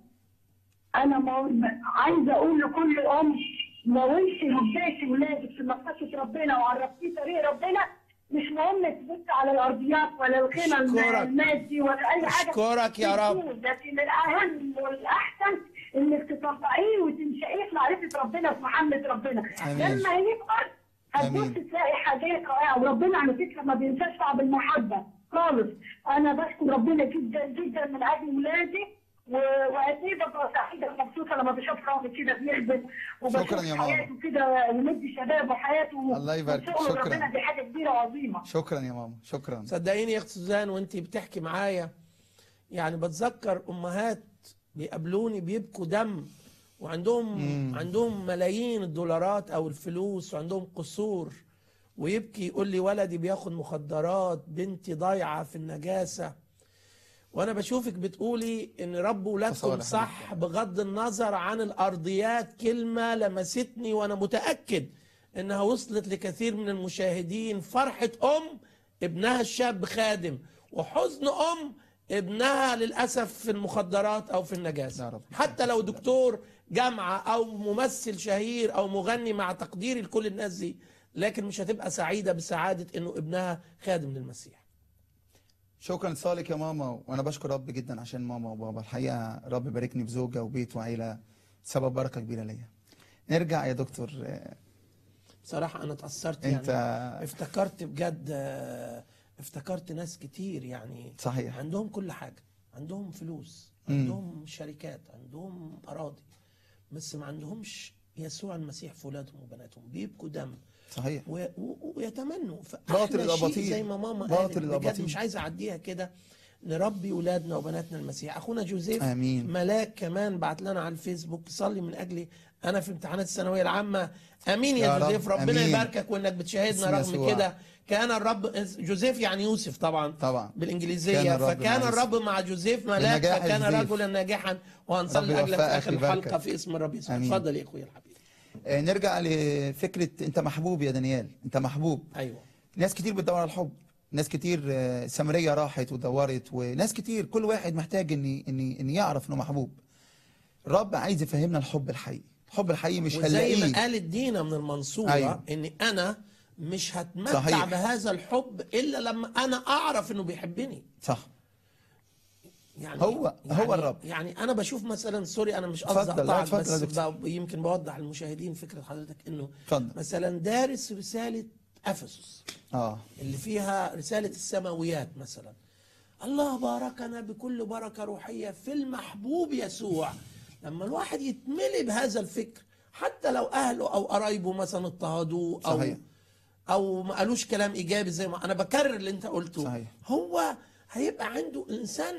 انا مو... عايزه اقول لكل ام لو انت ربيتي ولادك في مقصد ربنا وعرفتيه طريق ربنا مش مهم تبص على الارضيات ولا الغنى أشكرك. المادي ولا اي حاجه أشكرك يا رب. لكن الاهم والاحسن انك تطبقيه وتنشئيه في معرفه ربنا في محبه ربنا آمين. لما يكبر هتبص آمين. تلاقي حاجات رائعه وربنا على فكره ما بينساش شعب المحبه خالص انا بشكر ربنا جدا جدا من اجل ولادي و- وقد ايه ببقى سعيده ومبسوطه لما بشوف رامي كده بيخدم وبشوف شكراً يا ماما. حياته كده ومدي شباب وحياته الله يبارك. وشغل شكراً. ربنا دي حاجه كبيره وعظيمه شكرا يا ماما شكرا صدقيني يا اخت سوزان وانت بتحكي معايا يعني بتذكر امهات بيقابلوني بيبكوا دم وعندهم مم. عندهم ملايين الدولارات او الفلوس وعندهم قصور ويبكي يقول لي ولدي بياخد مخدرات بنتي ضايعه في النجاسه وانا بشوفك بتقولي ان رب ولادكم تصور يا صح بغض النظر عن الارضيات كلمه لمستني وانا متاكد انها وصلت لكثير من المشاهدين فرحه ام ابنها الشاب خادم وحزن ام ابنها للاسف في المخدرات او في يا النجاسه رب. حتى لو دكتور جامعه او ممثل شهير او مغني مع تقديري لكل الناس دي لكن مش هتبقى سعيده بسعاده انه ابنها خادم للمسيح شكرا لصالك يا ماما وانا بشكر رب جدا عشان ماما وبابا الحقيقه رب باركني بزوجه وبيت وعيله سبب بركه كبيره ليا نرجع يا دكتور آه، بصراحه انا اتاثرت انت يعني افتكرت بجد آه، افتكرت ناس كتير يعني صحيح عندهم كل حاجة عندهم فلوس مم. عندهم شركات عندهم أراضي بس ما عندهمش يسوع المسيح في ولادهم وبناتهم بيبكوا دم صحيح و... و... ويتمنوا باطل فأحلى شيء الأباطيل. زي ما ماما باطل قالت بجد الأباطيل. مش عايز أعديها كده نربي ولادنا وبناتنا المسيح أخونا جوزيف آمين. ملاك كمان بعت لنا على الفيسبوك صلي من أجلي أنا في امتحانات الثانوية العامة أمين يا, يا رب، جوزيف ربنا آمين. يباركك وإنك بتشاهدنا اسم رغم يسوع. كده كان الرب جوزيف يعني يوسف طبعا طبعا بالانجليزيه كان الرب فكان مع الرب مع جوزيف ملاك بنجاح فكان جوزيف. رجلا ناجحا رب وهنصلي لاجلك في يوفقك اخر ويباركك. الحلقه في اسم الرب يسوع آمين. اتفضل يا اخويا الحبيب آه، نرجع لفكره انت محبوب يا دانيال انت محبوب ايوه ناس كتير بتدور على الحب ناس كتير آه، سامريه راحت ودورت وناس كتير كل واحد محتاج ان ان ان يعرف انه محبوب الرب عايز يفهمنا الحب الحقيقي الحب الحقيقي مش وزي ما هنلاقيه قالت دينا من المنصوره أيوة. ان انا مش هتمتع صحيح. بهذا الحب الا لما انا اعرف انه بيحبني صح يعني هو- يعني هو الرب. يعني انا بشوف مثلا سوري انا مش قصدي اتفضل، لا، اقطعك اتفضل يا بس دكتور. ب- يمكن بوضح للمشاهدين فكره حضرتك انه اتفضل مثلا دارس رساله افسس اه اللي فيها رسالة السماويات مثلا الله باركنا بكل بركة روحية في المحبوب يسوع لما الواحد يتملي بهذا الفكر حتى لو أهله أو قرايبه مثلا اضطهدوه أو صحيح. أو ما قالوش كلام إيجابي زي ما أنا بكرر اللي أنت قلته صحيح. هو هيبقى عنده الإنسان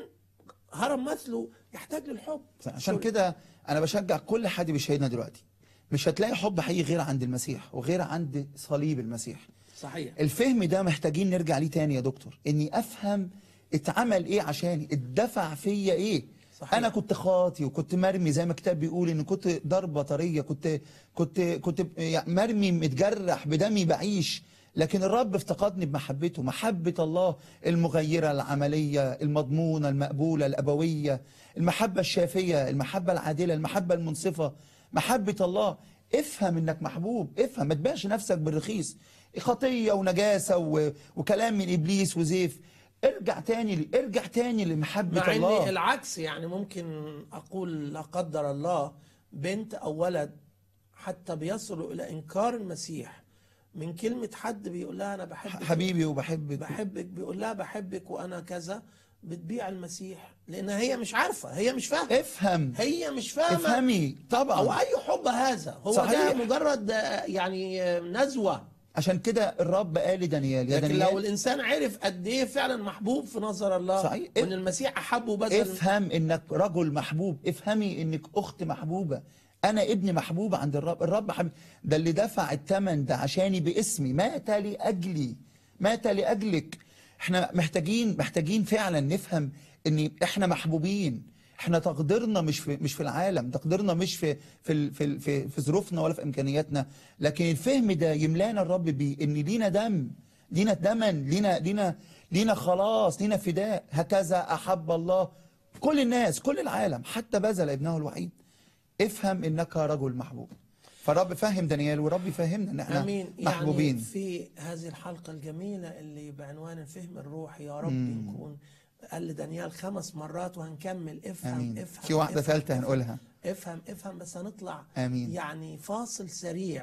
هرم مثله يحتاج للحب عشان كده انا بشجع كل حد بيشاهدنا دلوقتي مش هتلاقي حب حقيقي غير عند المسيح وغير عند صليب المسيح صحيح الفهم ده محتاجين نرجع ليه تاني يا دكتور اني افهم اتعمل ايه عشاني اتدفع فيا ايه صحيح. انا كنت خاطي وكنت مرمي زي ما الكتاب بيقول ان كنت ضربه طريه كنت كنت كنت يعني مرمي متجرح بدمي بعيش لكن الرب افتقدني بمحبته محبة الله المغيرة العملية المضمونة المقبولة الأبوية المحبة الشافية المحبة العادلة المحبة المنصفة محبة الله افهم انك محبوب افهم ما تبيعش نفسك بالرخيص خطية ونجاسة و... وكلام من إبليس وزيف ارجع تاني ل- ارجع تاني لمحبة مع ان الله العكس يعني ممكن اقول لا قدر الله بنت او ولد حتى بيصلوا الى انكار المسيح من كلمه حد بيقول لها انا بحبك حبيبي وبحبك بحبك بيقول لها بحبك وانا كذا بتبيع المسيح لان هي مش عارفه هي مش فاهمه افهم هي مش فاهمه افهمي طبعا او اي حب هذا هو صحيح. ده مجرد آه، يعني آه، نزوه عشان كده الرب قال لدانيال يا لكن لو دانيال الانسان عرف قد ايه فعلا محبوب في نظر الله صحيح. وان المسيح احبه بذل افهم انك رجل محبوب افهمي انك اخت محبوبه انا ابن محبوب عند الرب الرب حبيب ده اللي دفع الثمن ده عشاني باسمي مات لاجلي مات لاجلك احنا محتاجين محتاجين فعلا نفهم ان احنا محبوبين احنا تقديرنا مش في مش في العالم تقديرنا مش في في ال- في ال- في, في ظروفنا ولا في امكانياتنا لكن الفهم ده يملانا الرب بيه ان لينا دم لينا دمن لينا لينا لينا خلاص لينا فداء هكذا احب الله كل الناس كل العالم حتى بذل ابنه الوحيد افهم انك رجل محبوب فالرب فهم دانيال والرب يفهمنا ان احنا امين محبوبين يعني في هذه الحلقه الجميله اللي بعنوان الفهم الروحي يا رب نكون قال لدانيال خمس مرات وهنكمل افهم امين افهم في واحده افهم ثالثه افهم هنقولها افهم افهم بس هنطلع آمين. يعني فاصل سريع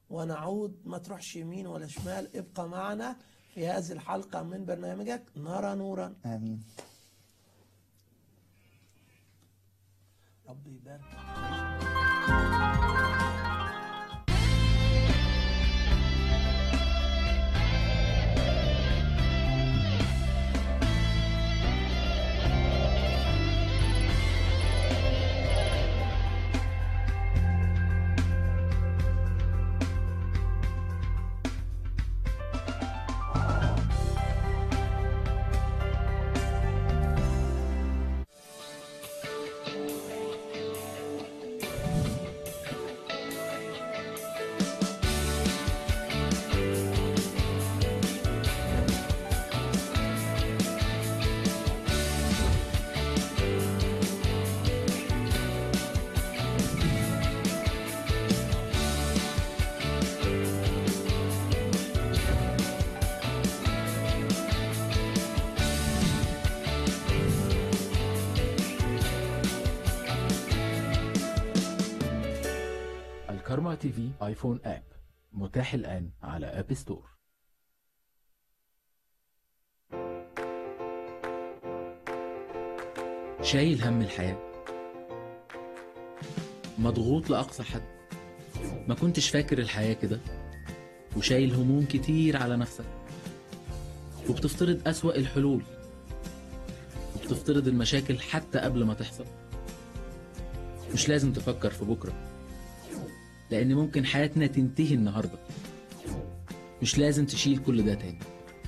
ونعود ما تروحش يمين ولا شمال ابقى معنا في هذه الحلقه من برنامجك نرى نورا امين رب يبارك الكارما تي في ايفون اب متاح الآن على اب ستور شايل هم الحياة مضغوط لأقصى حد ما كنتش فاكر الحياة كده وشايل هموم كتير على نفسك وبتفترض أسوأ الحلول وبتفترض المشاكل حتى قبل ما تحصل مش لازم تفكر في بكرة لأن ممكن حياتنا تنتهي النهاردة مش لازم تشيل كل ده تاني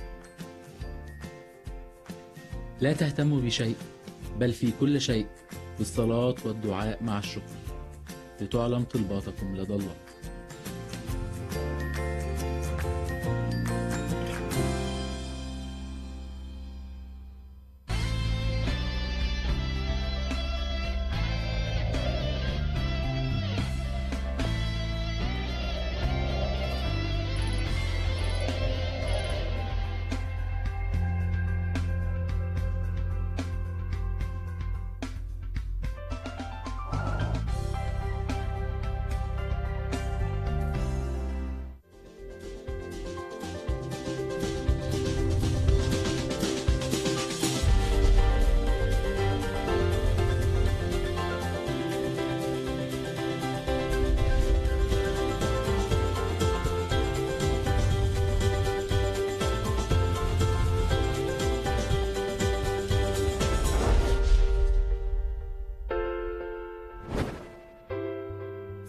لا تهتموا بشيء بل في كل شيء بالصلاة والدعاء مع الشكر لتعلم طلباتكم لدى الله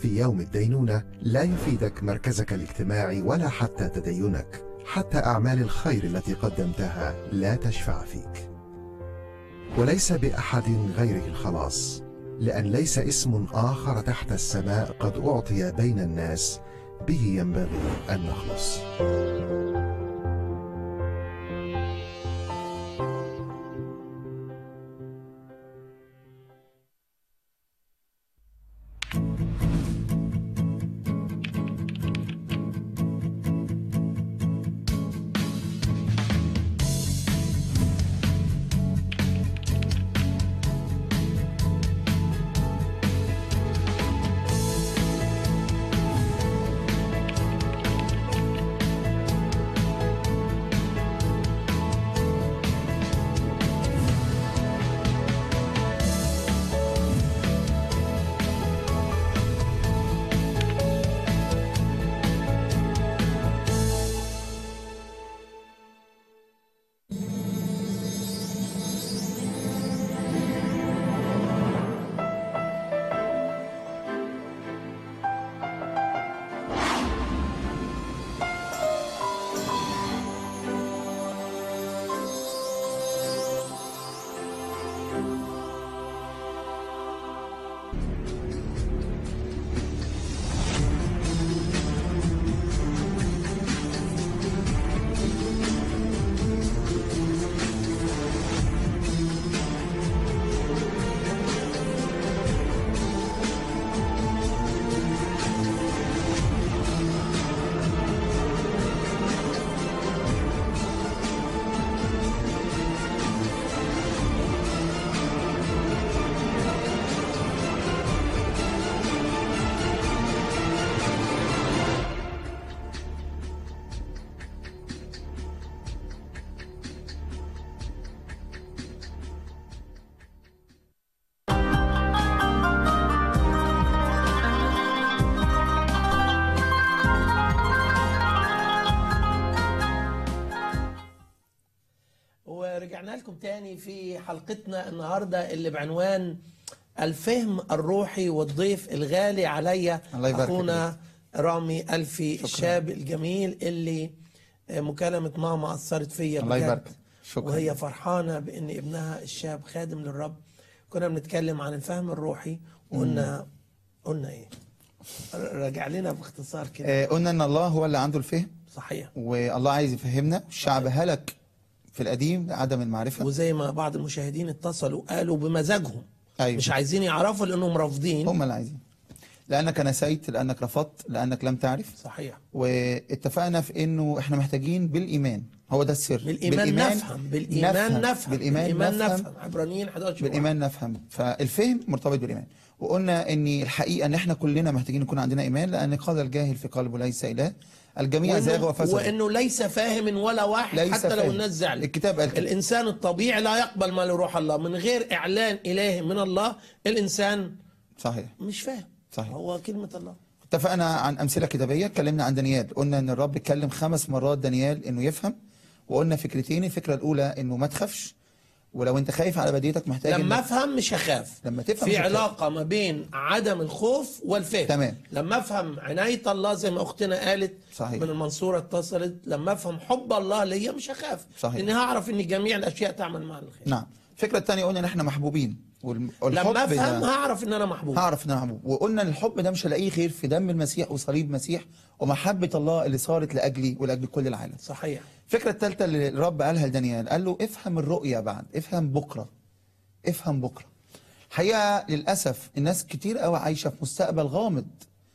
في يوم الدينونة لا يفيدك مركزك الاجتماعي ولا حتى تدينك حتى أعمال الخير التي قدمتها لا تشفع فيك وليس بأحد غيره الخلاص لأن ليس اسم آخر تحت السماء قد أعطي بين الناس به ينبغي أن نخلص ورجعنا لكم تاني في حلقتنا النهارده اللي بعنوان الفهم الروحي والضيف الغالي عليا الله يبارك اخونا رامي الفي الشاب الجميل اللي مكالمه ماما اثرت فيا الله بجد. يبارك. شكرا. وهي فرحانه بان ابنها الشاب خادم للرب كنا بنتكلم عن الفهم الروحي وقلنا قلنا ايه راجع لنا باختصار كده آه، قلنا ان الله هو اللي عنده الفهم صحيح والله عايز يفهمنا الشعب هلك في القديم عدم المعرفه وزي ما بعض المشاهدين اتصلوا قالوا بمزاجهم أيوة. مش عايزين يعرفوا لانهم رافضين هم اللي عايزين لانك نسيت لانك رفضت لانك لم تعرف صحيح واتفقنا في انه احنا محتاجين بالايمان هو ده السر بالايمان نفهم بالايمان نفهم بالايمان, بالايمان نفهم, نفهم عبرانيين 11 بالايمان نفهم فالفهم مرتبط بالايمان وقلنا ان الحقيقه ان احنا كلنا محتاجين يكون عندنا ايمان لان قال الجاهل في قلبه ليس اله الجميع زاغ وإنه, وفسد وانه ليس فاهم ولا واحد ليس حتى لو فاهم. الناس زعلت الكتاب قال كده. الانسان الطبيعي لا يقبل ما لروح الله من غير اعلان الهي من الله الانسان صحيح مش فاهم صحيح. هو كلمه الله اتفقنا عن امثله كتابيه اتكلمنا عن دانيال قلنا ان الرب اتكلم خمس مرات دانيال انه يفهم وقلنا فكرتين الفكره الاولى انه ما تخافش ولو انت خايف على بديتك محتاج لما إنك- افهم مش هخاف لما تفهم في مش هتخاف. علاقه ما بين عدم الخوف والفهم تمام. لما افهم عنايه الله زي ما اختنا قالت صحيح. من المنصوره اتصلت لما افهم حب الله ليا مش هخاف صحيح. لاني هعرف ان جميع الاشياء تعمل مع الخير نعم الفكره الثانيه قلنا ان احنا محبوبين والم- والحب لما افهم ده- هعرف ان انا محبوب هعرف ان انا محبوب وقلنا ان الحب ده مش هلاقيه غير في دم المسيح وصليب المسيح ومحبه الله اللي صارت لاجلي ولاجل كل العالم صحيح الفكره الثالثه اللي الرب قالها لدانيال قال له افهم الرؤيا بعد افهم بكره افهم بكره حقيقه للاسف الناس كتير قوي عايشه في مستقبل غامض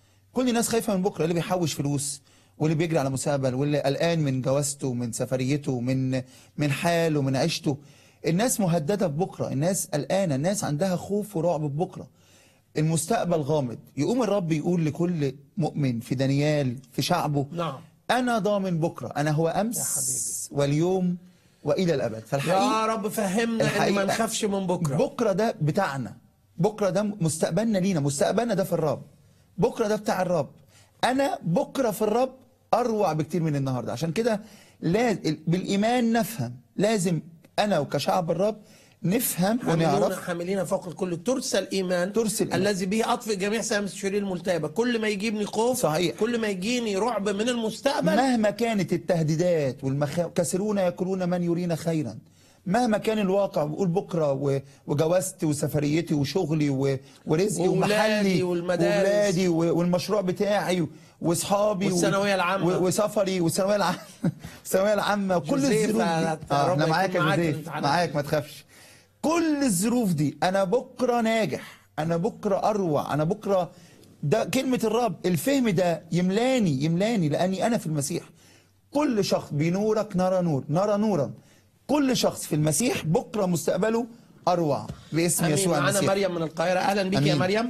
كل الناس خايفه من بكره اللي بيحوش فلوس واللي بيجري على مستقبل واللي قلقان من جوازته من سفريته من من حاله من عيشته الناس مهدده ببكره الناس قلقانه الناس عندها خوف ورعب ببكره المستقبل غامض يقوم الرب يقول لكل مؤمن في دانيال في شعبه نعم انا ضامن بكره انا هو امس واليوم والى الابد يا فالحقيقه رب فهمنا ان ما الحقيقة- نخافش من بكره بكره ده بتاعنا بكره ده مستقبلنا لينا مستقبلنا ده في الرب بكره ده بتاع الرب انا بكره في الرب اروع بكتير من النهارده عشان كده لاز... بالايمان نفهم لازم انا وكشعب الرب نفهم حاملين ونعرف حاملين فوق الكل ترس الايمان ترس الإيمان. الذي به اطفئ جميع سهام الشرير الملتهبه كل ما يجيبني خوف صحيح. كل ما يجيني رعب من المستقبل مهما كانت التهديدات والمخاوف كثيرون يقولون من يرينا خيرا مهما كان الواقع بقول بكره و- وجوازتي وسفريتي وشغلي و- ورزقي وولادي ومحلي والمدارس. وولادي و- والمشروع بتاعي واصحابي و- والثانوية العامة. و- وسفري والثانويه العامه الثانويه العامه وكل جوزيف، الظروف دي هت- اه ربنا احنا يكون معاك يا معاك في جوزيف الامتحانات. معاك ما تخافش كل الظروف دي انا بكره ناجح انا بكره اروع انا بكره ده كلمه الرب الفهم ده يملاني يملاني لاني انا في المسيح كل شخص بنورك نرى نور نرى نورا كل شخص في المسيح بكره مستقبله اروع باسم امين يسوع معانا المسيح مريم من القاهره اهلا بك يا أمين. مريم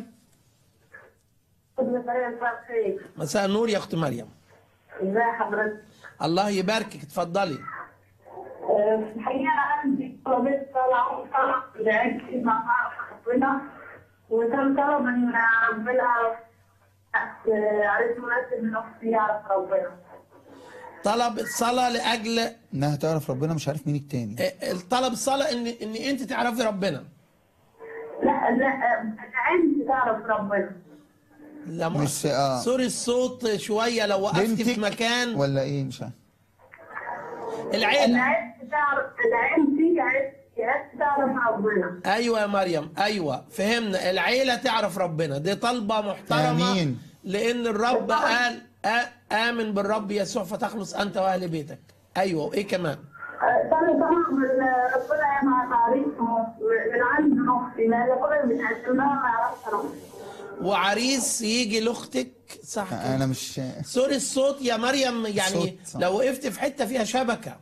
مساء النور يا اخت مريم ازي حضرتك؟ الله يباركك اتفضلي آه، في الحقيقة أنا عندي طلبات طلعوا طلب لعبت مع ربنا وكان طلب إن ربنا آه، عرفت مناسب من أختي يعرف ربنا. طلب الصلاه لاجل انها تعرف ربنا مش عارف مين التاني آه، الطلب الصلاه ان ان انت تعرفي ربنا لا لا آه، عايز تعرف ربنا. لا مش- آه. سوري الصوت شويه لو وقفت في بنتك مكان ولا ايه مش عارف أنا العيله عايز تعرف أنا عايز عايز عايز تعرف ربنا. ايوه يا مريم ايوه فهمنا العيله تعرف ربنا دي طلبه محترمه آمين. لان الرب قال آ- امن بالرب يسوع فتخلص انت واهل بيتك ايوه وايه كمان آه، طلب طلب من ربنا مع تعريفه من عند أختي لأن كل اللي بتقدم لها ما يعرفش ربنا. وعريس يجي لاختك صح كده؟ انا مش سوري الصوت يا مريم يعني الصوت. لو وقفت في حته فيها شبكه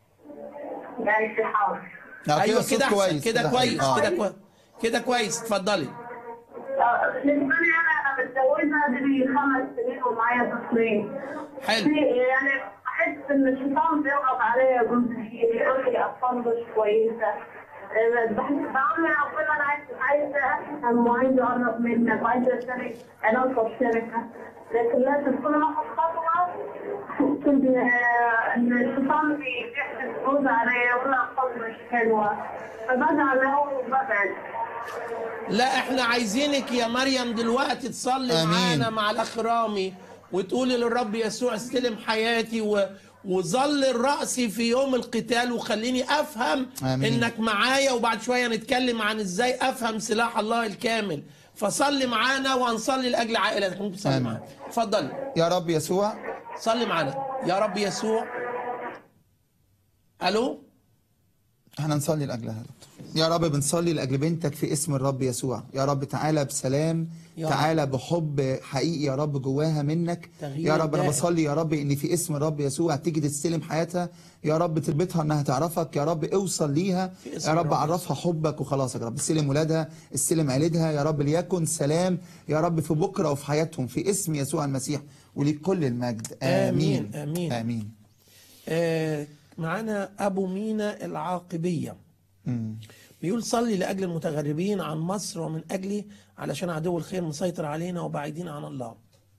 يعني في حاضر. آه، ايوه الصوت كده احسن كده حلو. كويس آه. كده كويس كده كويس اتفضلي بالنسبة لي أنا أنا متجوزة دي خمس سنين ومعايا طفلين. حلو في يعني أحس إن الشيطان بيضغط عليا جزء يقول لي أطفال مش كويسة. آه، بحس بعمل ربنا أنا عايز عايزة أفهم وعايزة أقرب منك وعايزة أشترك علاقة بشركة. لكن لازم كل ما آخد خطوة أحس إن آه، إن الشيطان بيحدث جزء عليا يقول لي أطفال مش حلوة. فبزعل أوي وببعد. لا احنا عايزينك يا مريم دلوقتي تصلي آمين. معانا مع الاخ رامي وتقولي للرب يسوع استلم حياتي و... وظل رأسي في يوم القتال وخليني افهم آمين. انك معايا وبعد شويه نتكلم عن ازاي افهم سلاح الله الكامل فصلي معانا وهنصلي لاجل عائلتك ممكن تصلي آمين. معانا اتفضلي يا رب يسوع صلي معانا يا رب يسوع الو احنا نصلي لاجلها يا دكتور يا رب بنصلي لاجل بنتك في اسم الرب يسوع يا رب تعالى بسلام يا تعالى بحب حقيقي يا رب جواها منك تغيير يا رب انا دائم. بصلي يا رب ان في اسم الرب يسوع تيجي تستلم حياتها يا رب تربطها انها تعرفك يا رب اوصل ليها في اسم يا رب الرب عرفها حبك وخلاصك يا رب استلم ولادها استلم عيلتها يا رب ليكن سلام يا رب في بكره وفي حياتهم في اسم يسوع المسيح ولكل المجد امين آمين، آمين. امين آه معانا ابو مينا العاقبيه مم. بيقول صلي لاجل المتغربين عن مصر ومن اجلي علشان عدو الخير مسيطر علينا وبعيدين عن الله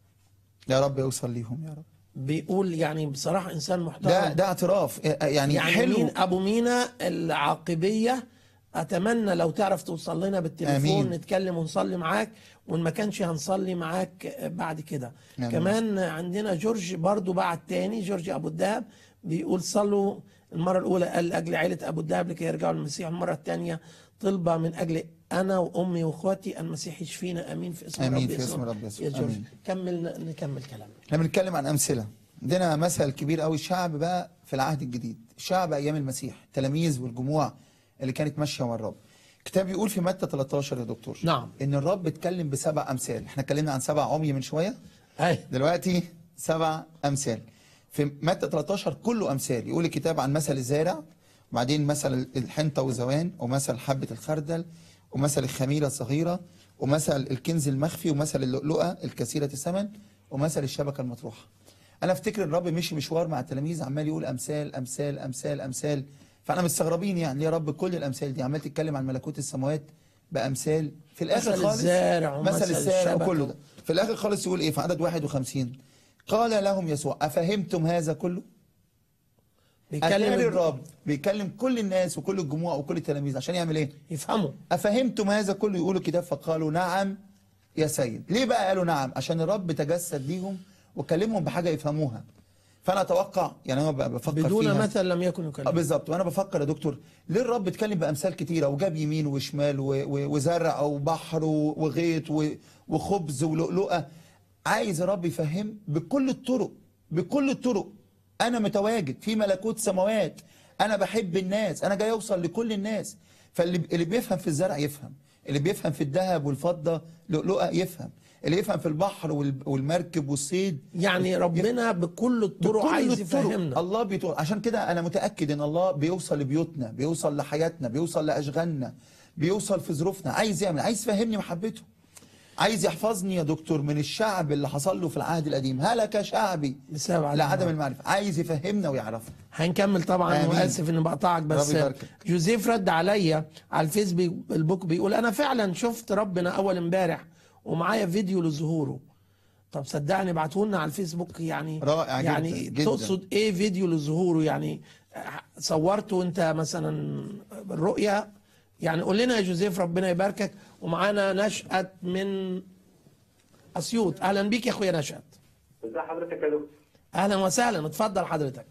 يا رب اوصل ليهم يا رب بيقول يعني بصراحه انسان محترم ده ده اعتراف يعني, يعني حلو مين ابو مينا العاقبيه اتمنى لو تعرف توصل لنا بالتليفون آمين. نتكلم ونصلي معاك وان ما كانش هنصلي معاك بعد كده آمين. كمان عندنا جورج برضو بعد تاني جورج ابو الدهب بيقول صلوا المره الاولى قال لاجل عيله ابو الدهب لكي يرجعوا للمسيح المره الثانيه طلبه من اجل انا وامي واخواتي المسيح يشفينا امين في اسم آمين الرب في يسوع. اسم الرب يسوع. يا جورج آمين. كمل نكمل كلامنا احنا بنتكلم عن امثله عندنا مثل كبير قوي الشعب بقى في العهد الجديد الشعب ايام المسيح التلاميذ والجموع اللي كانت ماشيه مع الرب الكتاب بيقول في متى 13 يا دكتور نعم. ان الرب اتكلم بسبع امثال احنا اتكلمنا عن سبع عمي من شويه اي دلوقتي سبع امثال في متى 13 كله امثال يقول الكتاب عن مثل الزارع وبعدين مثل الحنطه والزوان ومثل حبه الخردل ومثل الخميره الصغيره ومثل الكنز المخفي ومثل اللؤلؤه الكثيره الثمن ومثل الشبكه المطروحه انا افتكر الرب مشي مشوار مع التلاميذ عمال يقول امثال امثال امثال امثال فاحنا مستغربين يعني ليه يا رب كل الامثال دي عمال تتكلم عن ملكوت السماوات بامثال في الاخر مثل خالص الزارع ومثل مثل الزارع الشبكة. وكله ده في الاخر خالص يقول ايه في عدد 51 قال لهم يسوع افهمتم هذا كله بيتكلم اتاري الج- الرب بيكلم كل الناس وكل الجموع وكل التلاميذ عشان يعمل ايه يفهموا افهمتم هذا كله يقولوا الكتاب فقالوا نعم يا سيد ليه بقى قالوا نعم عشان الرب تجسد ليهم وكلمهم بحاجه يفهموها فانا اتوقع يعني انا بقى بفكر بدون فيها مثل لم يكن اه يكلم بالظبط وانا بفكر يا دكتور ليه الرب اتكلم بامثال كتيره وجاب يمين وشمال و- و- وزرع وبحر و- وغيط و- وخبز ولؤلؤه عايز الرب يفهم بكل الطرق بكل الطرق انا متواجد في ملكوت سماوات انا بحب الناس انا جاي اوصل لكل الناس فاللي اللي بيفهم في الزرع يفهم اللي بيفهم في الذهب والفضه لؤلؤه يفهم اللي يفهم في البحر وال- والمركب والصيد يعني ربنا بكل الطرق بكل عايز الطرق. يفهمنا الله بيطور عشان كده انا متاكد ان الله بيوصل لبيوتنا بيوصل لحياتنا بيوصل لاشغالنا بيوصل في ظروفنا عايز يعمل عايز يفهمني محبته عايز يحفظني يا دكتور من الشعب اللي حصل له في العهد القديم هلك شعبي بسبب عدم لعدم المعرفه عايز يفهمنا ويعرفنا هنكمل طبعا آمين. واسف اني بقطعك بس ربي يباركك. جوزيف رد عليا على الفيسبوك بيقول انا فعلا شفت ربنا اول امبارح ومعايا فيديو لظهوره طب صدقني ابعته لنا على الفيسبوك يعني رائع جداً، يعني جداً. تقصد ايه فيديو لظهوره يعني صورته انت مثلا الرؤيه يعني قول لنا يا جوزيف ربنا يباركك ومعانا نشأت من اسيوط اهلا بيك يا اخويا نشأت ازي حضرتك يا دكتور؟ اهلا وسهلا اتفضل حضرتك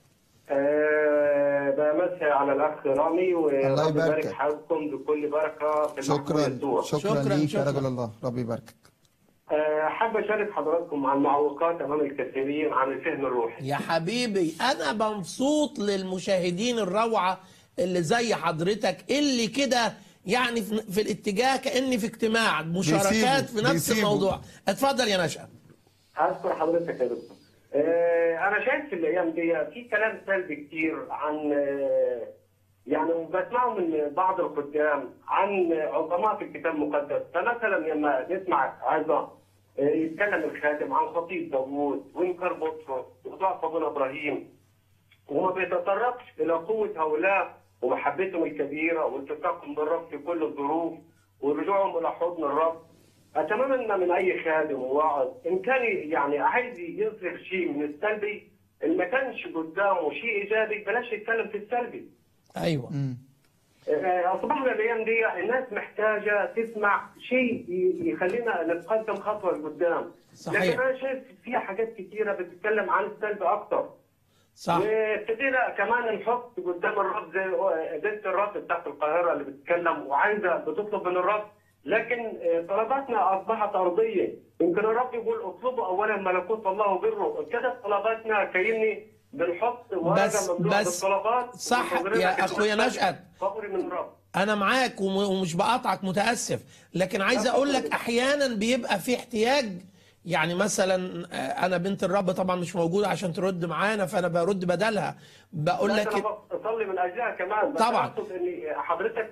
أه بمسي على الاخ رامي الله ورب يباركك. يبارك حالكم بكل بركه في المحمود شكرا يسوع. شكرا, شكراً، ليك يا شكراً. رجل الله ربي يباركك أه حابب اشارك حضراتكم عن معوقات امام الكثيرين عن الفهم الروحي. يا حبيبي انا مبسوط للمشاهدين الروعه اللي زي حضرتك اللي كده يعني في في الاتجاه كاني في اجتماع مشاركات في بيسيبوا- نفس بيسيبوا. الموضوع اتفضل يا نشأة اشكر حضرتك يا دكتور. أه انا شايف في الايام دي في كلام سلبي كتير عن أه يعني بسمعه من بعض الخدام عن عظماء في الكتاب المقدس فمثلا لما نسمع عظة آه، يتكلم الخادم عن خطيب داوود وانكار بطرس وضعف ابونا ابراهيم وما بيتطرقش الى قوه هؤلاء ومحبتهم الكبيره والتصاقهم بالرب في كل الظروف ورجوعهم الى حضن الرب اتمنى من اي خادم وواعظ ان كان يعني عايز يظهر شيء من السلبي ان ما كانش قدامه شيء ايجابي بلاش يتكلم في السلبي ايوه مم. آه، اصبحنا الايام دي الناس محتاجه تسمع شيء ي- يخلينا نتقدم خطوه لقدام صحيح. لكن انا شايف فيها حاجات كتيره بتتكلم عن السلب اكتر صح وابتدينا كمان نحط قدام الرب زي بنت الرب بتاعت القاهره اللي بتتكلم وعايزه بتطلب من الرب لكن آه، طلباتنا اصبحت ارضيه يمكن الرب يقول اطلبوا اولا ملكوت الله وبره ابتدت طلباتنا كاني بنحط ورقه بس- مملوءه بس بالطلبات صح ومنتظرين يا لكن أخويا محتاج نشأت. فقر من الرب انا معاك وم- ومش بقاطعك متاسف لكن عايز اقول لك احيانا بيبقى في احتياج يعني مثلا آه، انا بنت الرب طبعا مش موجوده عشان ترد معانا فانا برد بدلها بقول لا، لك انا بصلي من اجلها كمان بس طبعاً. اقصد ان حضرتك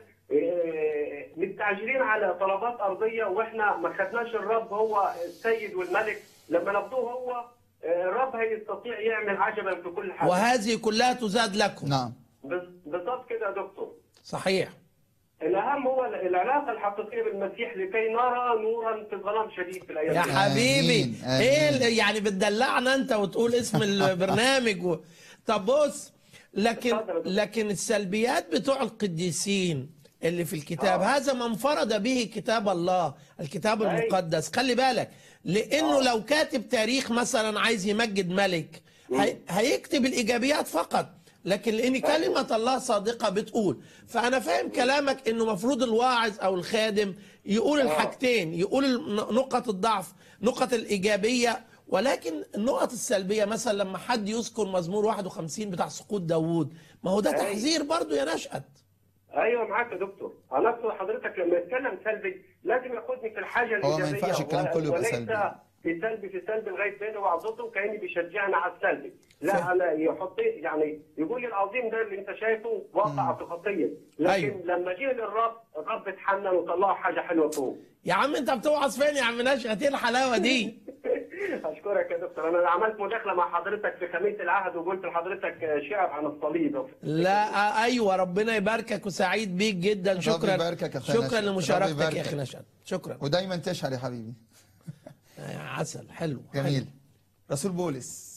آه، مستعجلين على طلبات ارضيه واحنا ما خدناش الرب هو السيد والملك لما ناخدوه هو آه، الرب هيستطيع يعمل عجبا في كل حاجه وهذه كلها تزاد لكم نعم بس- بالظبط كده يا دكتور صحيح الاهم هو العلاقه الحقيقيه بالمسيح لكي نرى نورا في ظلام شديد في الايام يا دي. حبيبي آمين، ايه آمين. اللي- يعني بتدلعنا انت وتقول اسم البرنامج و... طب بص لكن اتفضل يا دكتور. لكن السلبيات بتوع القديسين اللي في الكتاب آه. هذا ما انفرد به كتاب الله الكتاب أي. المقدس خلي بالك لانه آه. لو كاتب تاريخ مثلا عايز يمجد ملك هي... هيكتب الايجابيات فقط لكن لان كلمه الله صادقه بتقول فانا فاهم كلامك انه مفروض الواعظ او الخادم يقول الحاجتين يقول الن- نقط الضعف نقط الايجابيه ولكن النقط السلبيه مثلا لما حد يذكر مزمور 51 بتاع سقوط داوود ما هو ده أي. تحذير برضو يا نشأت ايوه معاك يا دكتور انا اقصد حضرتك لما يتكلم سلبي لازم ياخدني في الحاجه هو ما الايجابيه ينفعش الكلام و- كله يبقى وليس سلبي. في سلبي في سلبي لغايه بينه وعضته كاني بيشجعني على السلبي لا فهم. انا يحط يعني يقول لي العظيم ده اللي انت شايفه وقع في خطيه لكن أيوه. لما جه للرب الرب اتحنن وطلعه حاجه حلوه فوق يا عم انت بتوعظ فين يا عم نشأت ايه الحلاوه دي اشكرك يا دكتور انا عملت مداخله مع حضرتك في خميس العهد وقلت لحضرتك شعر عن الصليب لا آه، ايوه ربنا يباركك وسعيد بيك جدا شكرا يباركك يا أخويا شكرا نشأت. لمشاركتك ربي يا يباركك. اخي نشأت شكرا ودايما تشعر يا حبيبي آه، عسل حلو جميل رسول بولس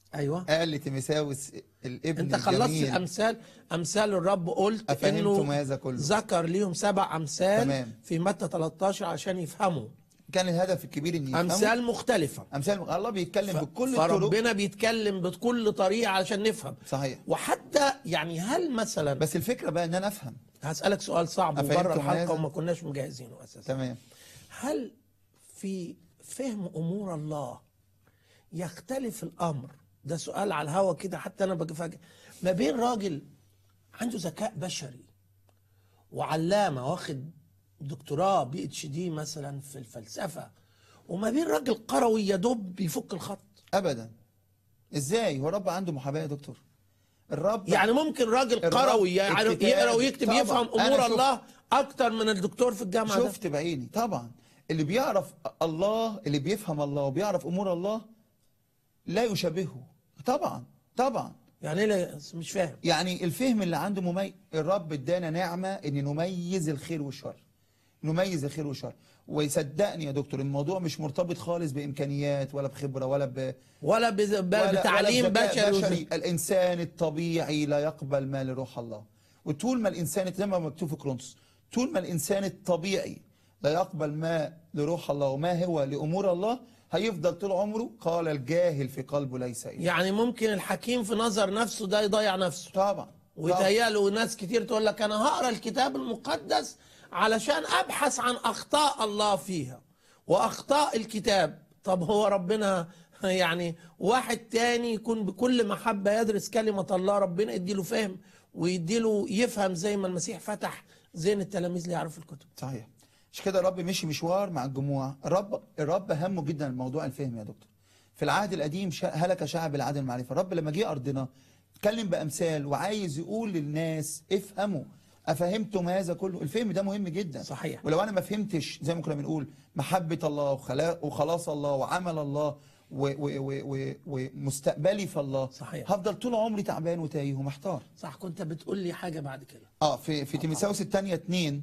ايوه قال لتيمساوس الابن انت خلصت الجميل الامثال امثال الرب قلت أفهمتم انه هذا كله ذكر ليهم سبع امثال تمام. في متى 13 عشان يفهموا كان الهدف الكبير ان يفهموا امثال مختلفه امثال الله بيتكلم ف- بكل الطرق فربنا بيتكلم بكل طريقه عشان نفهم صحيح وحتى يعني هل مثلا بس الفكره بقى ان انا افهم هسالك سؤال صعب أفهمتم وبره الحلقه هذا؟ وما كناش مجهزينه اساسا تمام هل في فهم امور الله يختلف الامر ده سؤال على الهوا كده حتى انا بفاجئ ما بين راجل عنده ذكاء بشري وعلامه واخد دكتوراه بي اتش دي مثلا في الفلسفه وما بين راجل قروي يا دوب بيفك الخط ابدا ازاي هو الرب عنده محاباه يا دكتور الرب يعني ممكن راجل الرب قروي يعرف الكتاب يقرا ويكتب طبعاً. يفهم أنا امور شفت- الله اكتر من الدكتور في الجامعه ده شفت بعيني طبعا اللي بيعرف الله اللي بيفهم الله وبيعرف امور الله لا يشبهه طبعا طبعا يعني ايه لا- مش فاهم يعني الفهم اللي عنده مميز الرب ادانا نعمه ان نميز الخير والشر نميز الخير والشر ويصدقني يا دكتور الموضوع مش مرتبط خالص بامكانيات ولا بخبره ولا ب ولا بز- ب- ولا- بتعليم ولا بذكاء بشري بشري الانسان الطبيعي لا يقبل ما لروح الله وطول ما الانسان زي ما مكتوب في كرونس طول ما الانسان الطبيعي لا يقبل ما لروح الله وما هو لامور الله هيفضل طول عمره قال الجاهل في قلبه ليس إله يعني ممكن الحكيم في نظر نفسه ده يضيع نفسه طبعا طبعا. ويتهيأله ناس كتير تقول لك انا هقرا الكتاب المقدس علشان ابحث عن اخطاء الله فيها واخطاء الكتاب طب هو ربنا يعني واحد تاني يكون بكل محبة يدرس كلمة الله ربنا يديله فهم ويديله يفهم زي ما المسيح فتح ذهن التلاميذ اللي يعرفوا الكتب صحيح مش كده الرب مشي مشوار مع الجموع الرب الرب همه جدا موضوع الفهم يا دكتور في العهد القديم شا- هلك شعب العدل المعرفه الرب لما جه ارضنا اتكلم بامثال وعايز يقول للناس افهموا افهمتم هذا كله الفهم ده مهم جدا صحيح. ولو انا ما فهمتش زي ما كنا بنقول محبه الله وخلا- وخلاص الله وعمل الله و- و- و- و- ومستقبلي في الله صحيح. هفضل طول عمري تعبان وتايه ومحتار صح كنت بتقول لي حاجة بعد كده اه في في تيموثاوس الثانيه 2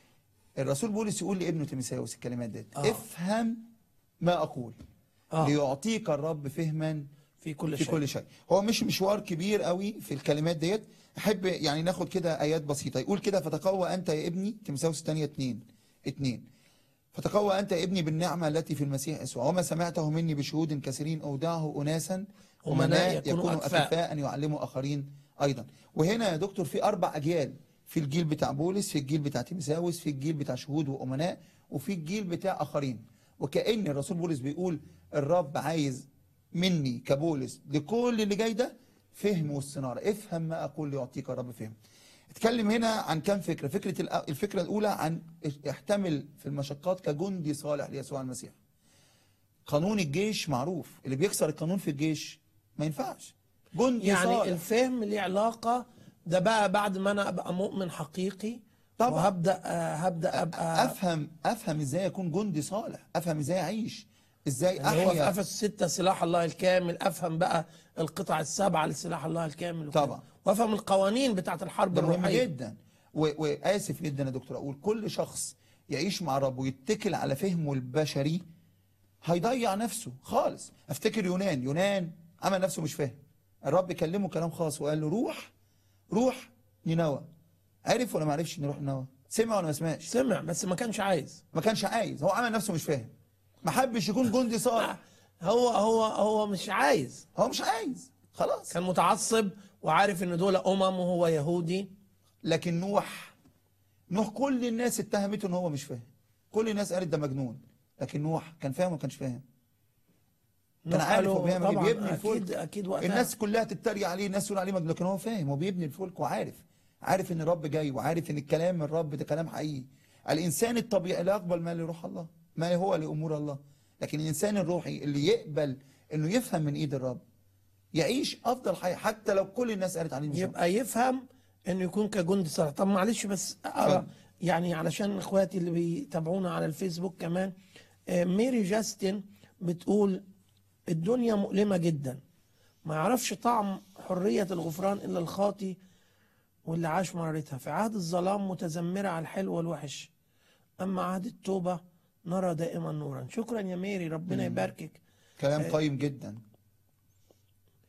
الرسول بولس يقول لابنه تيموثاوس الكلمات ديت آه. افهم ما اقول آه. ليعطيك الرب فهما في كل في شيء كل شيء هو مش مشوار كبير قوي في الكلمات ديت احب يعني ناخد كده ايات بسيطه يقول كده فتقوى انت يا ابني تيموثاوس الثانيه 2 2 فتقوى انت يا ابني بالنعمه التي في المسيح يسوع وما سمعته مني بشهود كثيرين اودعه اناسا أمناء امناء يكونوا يكونوا أكفاء. اكفاء ان يعلموا اخرين ايضا وهنا يا دكتور في اربع اجيال في الجيل بتاع بولس في الجيل بتاع تيموثاوس في الجيل بتاع شهود وامناء وفي الجيل بتاع اخرين وكأن الرسول بولس بيقول الرب عايز مني كبولس لكل اللي جاي ده فهم والصنارة افهم ما أقول ليعطيك الرب فهم اتكلم هنا عن كم فكرة فكرة الأ- الفكرة الأولى عن احتمل في المشقات كجندي صالح ليسوع المسيح قانون الجيش معروف اللي بيكسر القانون في الجيش ما ينفعش جندي يعني صالح الفهم ليه علاقة ده بقى بعد ما انا ابقى مؤمن حقيقي طبعا. وهبدا آه، هبدا ابقى افهم افهم ازاي اكون جندي صالح افهم ازاي اعيش ازاي اللي هو في احيا افس ستة سلاح الله الكامل افهم بقى القطع السبعة لسلاح الله الكامل وكده. طبعا. وافهم القوانين بتاعت الحرب ده مهم الروحية جدا و- واسف جدا يا دكتور اقول كل شخص يعيش مع رب ويتكل على فهمه البشري هيضيع نفسه خالص افتكر يونان يونان عمل نفسه مش فاهم الرب كلمه كلام خاص وقال له روح روح نينوى عرف ولا ما عرفش نروح نينوى سمع ولا ما سمعش سمع بس ما كانش عايز ما كانش عايز هو عمل نفسه مش فاهم ما حبش يكون جندي صالح هو هو هو مش عايز هو مش عايز خلاص كان متعصب وعارف ان دول امم وهو يهودي لكن نوح نوح كل الناس اتهمته ان هو مش فاهم كل الناس قالت ده مجنون لكن نوح كان فاهم وما كانش فاهم كان نوح عارف قالوا هو بيعمل ايه طبعاً بيبني اكيد الفلك اكيد وقتها الناس كلها تتريق عليه الناس تقول عليه مجنون لكن هو فاهم هو بيبني الفلك وعارف عارف ان الرب جاي وعارف ان الكلام من الرب ده كلام حقيقي الانسان الطبيعي لا يقبل ما لروح الله ما هو لامور الله لكن الانسان الروحي اللي يقبل انه يفهم من ايد الرب يعيش افضل حياه حتى لو كل الناس قالت عليه مش يبقى يفهم انه يكون كجندي صالح طب معلش بس اقرا اتفضل. يعني علشان اخواتي اللي بيتابعونا على الفيسبوك كمان آه، ميري جاستن بتقول الدنيا مؤلمة جدا ما يعرفش طعم حرية الغفران إلا الخاطي واللي عاش مرارتها في عهد الظلام متذمرة على الحلو والوحش أما عهد التوبة نرى دائما نورا شكرا يا ميري ربنا يباركك كلام قيم جدا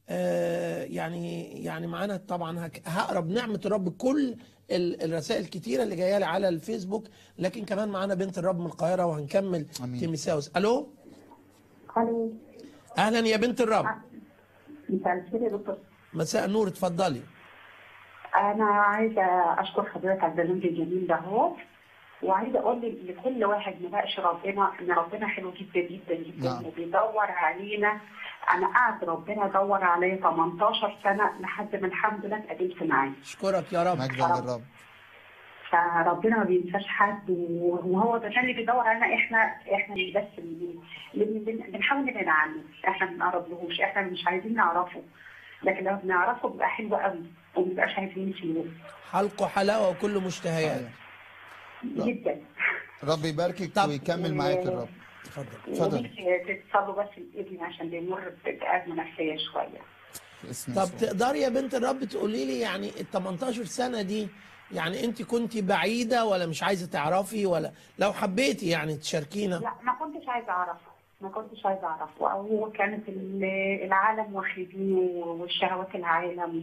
آه، يعني يعني معانا طبعا هك- هقرا بنعمه الرب كل ال- الرسائل الكتيره اللي جايه لي على الفيسبوك لكن كمان معانا بنت الرب من القاهره وهنكمل آمين. تيميساوس الو الو اهلا يا بنت الرب مساء الخير يا دكتور مساء النور اتفضلي انا عايزه اشكر حضرتك على البرنامج الجميل ده هو وعايزه اقول لكل واحد مبقاش ربنا ان ربنا حلو جدا جدا جدا نعم. وبيدور علينا انا قاعد ربنا دور عليا 18 سنه لحد ما الحمد لله اتقابلت معاه اشكرك يا رب مجدا للرب فربنا ما بينساش حد وهو ده اللي بيدور علينا احنا احنا اللي بس اللي اللي بن- بنحاول نبعد عنه احنا ما بنقربلهوش احنا مش عايزين نعرفه لكن لو بنعرفه بيبقى حلو قوي وما بنبقاش عايزين نسيبه حلقه حلاوه وكل مشتهيات صحيح. جدا رب يباركك طب، ويكمل معاك الرب اتفضل اتفضل. ونفسي تصلوا بس لابني عشان بيمر بأزمة نفسية شوية في اسم طب يسوع. تقدري يا بنت الرب تقولي لي يعني ال 18 سنه دي يعني انت كنت بعيده ولا مش عايزه تعرفي ولا لو حبيتي يعني تشاركينا لا ما كنتش عايزة أعرفه ما كنتش عايزة أعرفه أو كانت ال- العالم واخدينه والشهوات العالم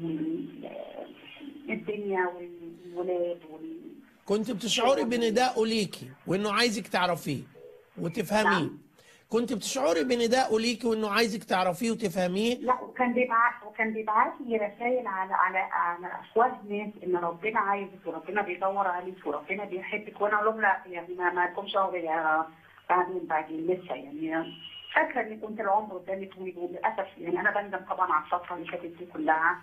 والدنيا والولاد وال... كنت بتشعري بنداءه ليكي وانه عايزك تعرفيه وتفهميه نعم. كنت بتشعري بنداءه ليكي وانه عايزك تعرفيه وتفهميه لا وكان بيبعت وكان بيبعت لي رسائل على على على افواه ناس ان ربنا عايزك وربنا بيدور عليك وربنا بيحبك وانا اقول لهم لا يعني ما ما لكمش دعوه بيا بعدين بعدين لسه يعني فاكره ان كنت العمر قدامي طويل وللاسف يعني انا بندم طبعا على الفتره اللي فاتت دي كلها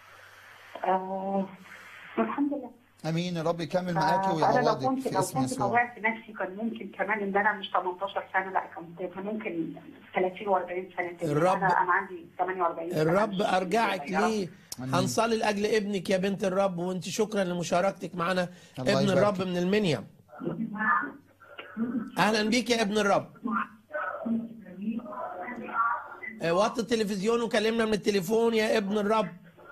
آه والحمد لله امين الرب يكمل معاكي فانا لو ويعوضك كنت في لو اسم كنت يسوع طوعت نفسي كان ممكن كمان ان انا مش 18 سنه لا كان كان ممكن 30 و40 سنه تاني. الرب- انا انا عندي 48 سنه الرب مش- ارجعك يا رب. ليه آمين. هنصلي لاجل ابنك يا بنت الرب وانت شكرا لمشاركتك معنا الله ابن يبارك. الرب من المنيا اهلا بيك يا ابن الرب آه، وطي التلفزيون وكلمنا من التليفون يا ابن الرب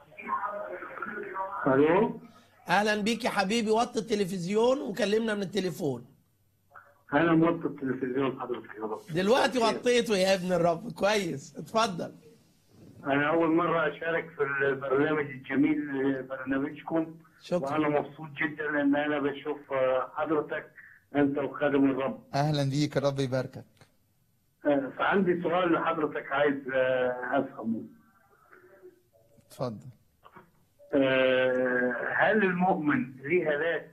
الو اهلا بيك يا حبيبي وطي التلفزيون وكلمنا من التليفون انا موطي التلفزيون حضرتك يا رب دلوقتي وطيته يا ابن الرب كويس اتفضل انا اول مره اشارك في البرنامج الجميل برنامجكم شكرا وانا مبسوط جدا ان انا بشوف آه، حضرتك انت وخادم الرب اهلا بيك الرب يباركك آه، فعندي سؤال لحضرتك عايز آه، افهمه اتفضل آه، هل المؤمن ليه هلاك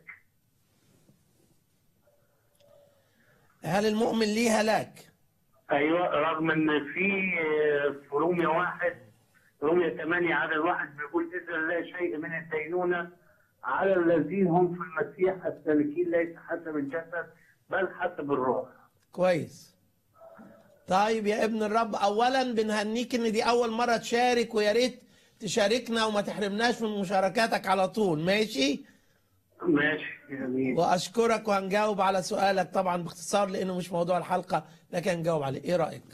هل المؤمن ليه هلاك ايوه رغم ان في آه، في روميا واحد روميا 8 عدد واحد بيقول اذا لا شيء من الدينونه على الذين هم في المسيح السالكين ليس حسب الجسد بل حسب الروح كويس طيب يا ابن الرب اولا بنهنيك ان دي اول مره تشارك ويا ريت تشاركنا وما تحرمناش من مشاركاتك على طول ماشي ماشي جميل واشكرك وهنجاوب على سؤالك طبعا باختصار لانه مش موضوع الحلقه لكن هنجاوب عليه ايه رايك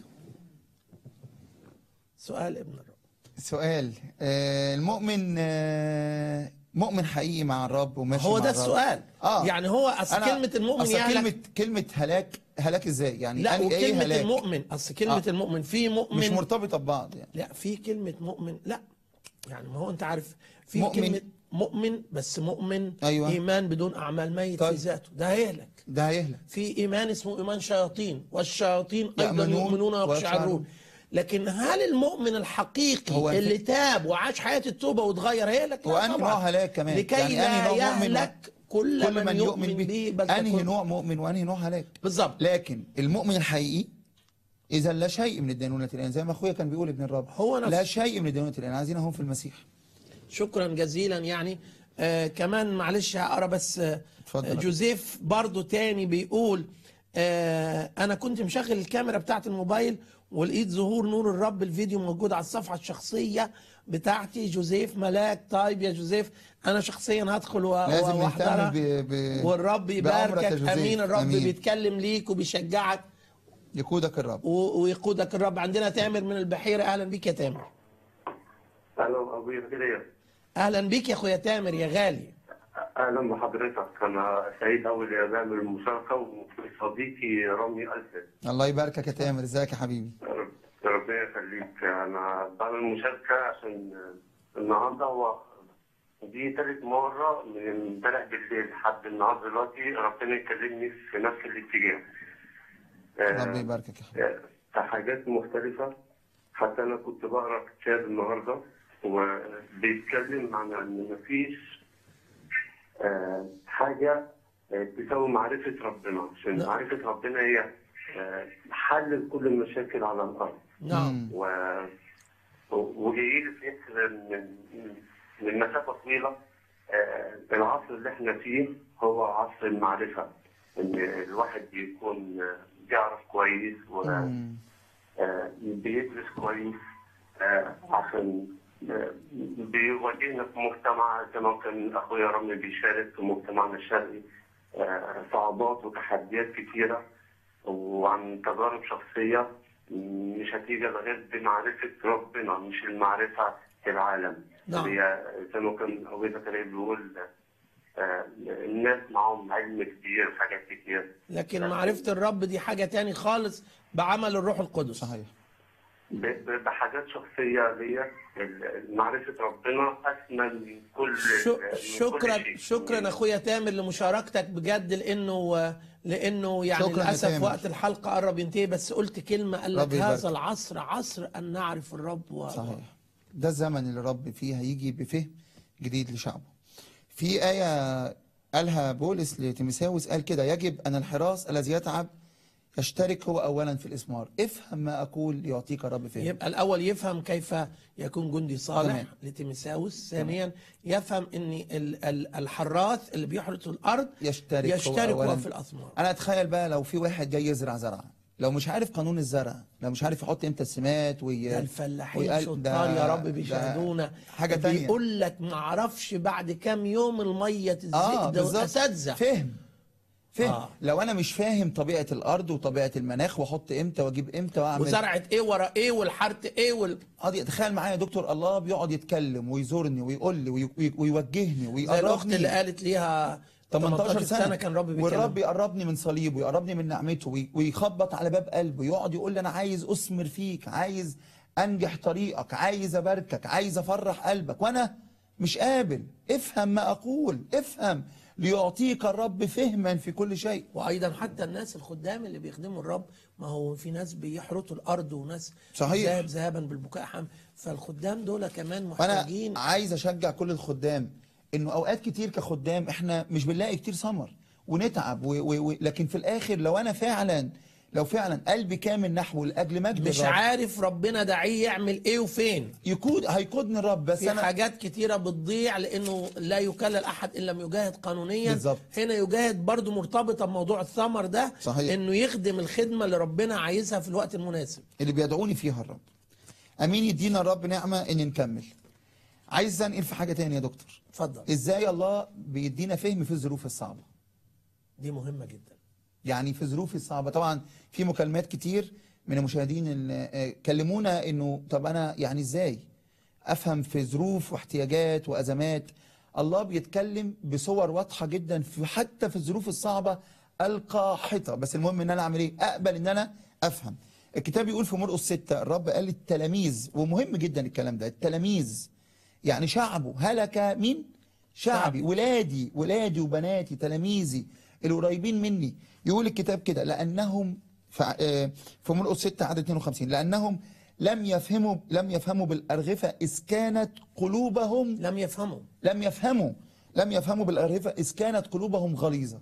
سؤال ابن الرب سؤال آه المؤمن آه مؤمن حقيقي مع الرب وماشي هو مع ده الرب. السؤال اه يعني هو اصل أنا- كلمه المؤمن أصل يهلك كلمه كلمه هلاك هلاك ازاي يعني لا أنا ايه وكلمه هلاك المؤمن اصل كلمه آه. المؤمن في مؤمن مش مرتبطه ببعض يعني لا في كلمة مؤمن لا يعني ما هو أنت عارف في مؤمن. كلمة مؤمن بس مؤمن أيوة. إيمان بدون أعمال ميت طيب. في ذاته ده هيهلك ده هيهلك في إيمان اسمه إيمان شياطين والشياطين أيضا يأمنون يؤمنون ويخشعرون ويخشعرون. لكن هل المؤمن الحقيقي هو اللي الف- تاب وعاش حياة التوبة واتغير هيهلك لا وأنهي طبعاً. نوع هلاك كمان لكي يعني لا أنهي نوع مؤمن و- يهلك كل, كل من يؤمن به بل انهي تكون- نوع مؤمن وانهي نوع هلاك بالظبط لكن المؤمن الحقيقي اذا لا شيء من الدينونه الان زي ما اخويا كان بيقول ابن الرب هو نفسه. لا شيء من الدينونه الان عايزين هم في المسيح شكرا جزيلا يعني آه كمان معلش هقرا بس آه اتفضل. آه، جوزيف برضو تاني بيقول آه انا كنت مشغل الكاميرا بتاعت الموبايل ولقيت ظهور نور الرب الفيديو موجود على الصفحه الشخصيه بتاعتي جوزيف ملاك طيب يا جوزيف انا شخصيا هدخل و- لازم نهتم واحضرها ب... ب... والرب بأمرك يباركك يا جوزيف. امين الرب أمين. بيتكلم ليك وبيشجعك يقودك الرب و- ويقودك الرب عندنا تامر من البحيره اهلا بيك يا تامر الو ابويا كده اهلا بيك يا اخويا تامر يا غالي اهلا بحضرتك انا سعيد قوي اني بعمل المشاركه وصديقي رامي اسد الله يباركك يا تامر ازيك يا حبيبي ربنا يخليك أنا بعمل مشاركة عشان النهاردة هو دي تالت مرة من امبارح بالليل لحد النهاردة دلوقتي ربنا يكلمني في نفس الاتجاه. آه، ربي يباركك يا حبيبي آه، في حاجات مختلفة حتى أنا كنت بقرا كتاب النهاردة وبيتكلم عن إن مفيش آه، حاجة آه، تساوي معرفة ربنا عشان نعم. معرفة ربنا هي آه، حل كل المشاكل على الأرض. نعم و وجاي لي فكر من من مسافه طويله آه، العصر اللي احنا فيه هو عصر المعرفه ان الواحد بيكون آه، بيعرف كويس مم. وبيدرس كويس آه، عشان آه، بيواجهنا في مجتمع زي ما كان اخويا رامي بيشارك في مجتمعنا الشرقي آه، صعوبات وتحديات كتيره وعن تجارب شخصيه مش هتيجي غير بمعرفه ربنا مش المعرفه في العالم نعم. هي زي ما كان ابو زكريا بيقول آه، الناس معاهم علم كتير في حاجات كتير لكن معرفة الرب دي حاجة تاني خالص بعمل الروح القدس صحيح ب- ب- بحاجات شخصيه ليا ال- معرفه ربنا اسمى من كل شو- من كل شكرا شيء. شكرا اخويا تامر لمشاركتك بجد لانه لانه يعني شكراً يا للاسف تامر. وقت الحلقه قرب ينتهي بس قلت كلمه قال لك ربي يبارك. هذا العصر عصر ان نعرف الرب و... صحيح ده الزمن اللي رب فيه هيجي بفهم جديد لشعبه في آية قالها بولس لتيموثاوس قال كده يجب أن الحراس الذي يتعب يشترك هو أولا في الإثمار افهم ما أقول يعطيك الرب فهم يبقى الاول يفهم كيف يكون جندي صالح تمام. لتيمساوس ثانيا يفهم ان ال- ال- الحراث اللي بيحرث الارض يشترك هو يشترك أولاً. هو في الاثمار أنا أتخيل بقى لو في واحد جاي يزرع زرعة لو مش عارف قانون الزرع لو مش عارف يحط امتى السمات وي... ده الفلاحين ويقال- شطار ده- يا رب ده بيشاهدونا حاجة تانية بيقول لك ما اعرفش بعد كام يوم الميه تزيد اه ده بالظبط اساتذه فهم فهم آه. آه. لو انا مش فاهم طبيعه الارض وطبيعه المناخ واحط امتى واجيب امتى واعمل وزرعت ايه ورا ايه والحرث ايه وال... قاضي تخيل معايا يا دكتور الله بيقعد يتكلم ويزورني ويقول لي وي- وي- ويوجهني زي الاخت اللي ويقربني قالت ليها 18 سنة, كان رب بيكلم والرب يقربني من صليبه يقربني من نعمته وي- ويخبط على باب قلبه يقعد يقول لي انا عايز اثمر فيك عايز انجح طريقك عايز اباركك عايز افرح قلبك وانا مش قابل افهم ما اقول افهم ليعطيك الرب فهما في كل شيء وايضا حتى الناس الخدام اللي بيخدموا الرب ما هو في ناس بيحرثوا الارض وناس صحيح. ذهب ذهبا بالبكاء حم فالخدام دول كمان وانا محتاجين عايز اشجع كل الخدام انه اوقات كتير كخدام احنا مش بنلاقي كتير ثمر ونتعب و و و لكن في الاخر لو انا فعلا لو فعلا قلبي كامل نحو لاجل مجد مش الرب عارف ربنا داعيه يعمل ايه وفين يقود هيقودني الرب بس في انا حاجات كتيرة بتضيع لأنه لا يكلل أحد إن لم يجاهد قانونيا بالظبط. هنا يجاهد برضو مرتبطة بموضوع الثمر ده صحيح. إنه يخدم الخدمة اللي ربنا عايزها في الوقت المناسب اللي بيدعوني فيها الرب امين يدينا الرب نعمه ان نكمل عايز انقل في حاجه تانية يا دكتور اتفضل ازاي الله بيدينا فهم في الظروف الصعبه دي مهمة جدا يعني في ظروف الصعبة طبعا في مكالمات كتير من المشاهدين اللي آه، كلمونا انه طب انا يعني ازاي افهم في ظروف واحتياجات وازمات الله بيتكلم بصور واضحة جدا في حتى في الظروف الصعبة القاحطة بس المهم ان انا اعمل ايه اقبل ان انا افهم الكتاب يقول في مرقس 6 الرب قال للتلاميذ ومهم جدا الكلام ده التلاميذ يعني شعبه هلك مين شعبي ولادي ولادي وبناتي تلاميذي القريبين مني يقول الكتاب كده لانهم ف- آه، في مرقس 6 عدد 52 لانهم لم يفهموا لم يفهموا بالارغفه اذ كانت قلوبهم لم يفهموا لم يفهموا لم يفهموا بالارغفه اذ كانت قلوبهم غليظه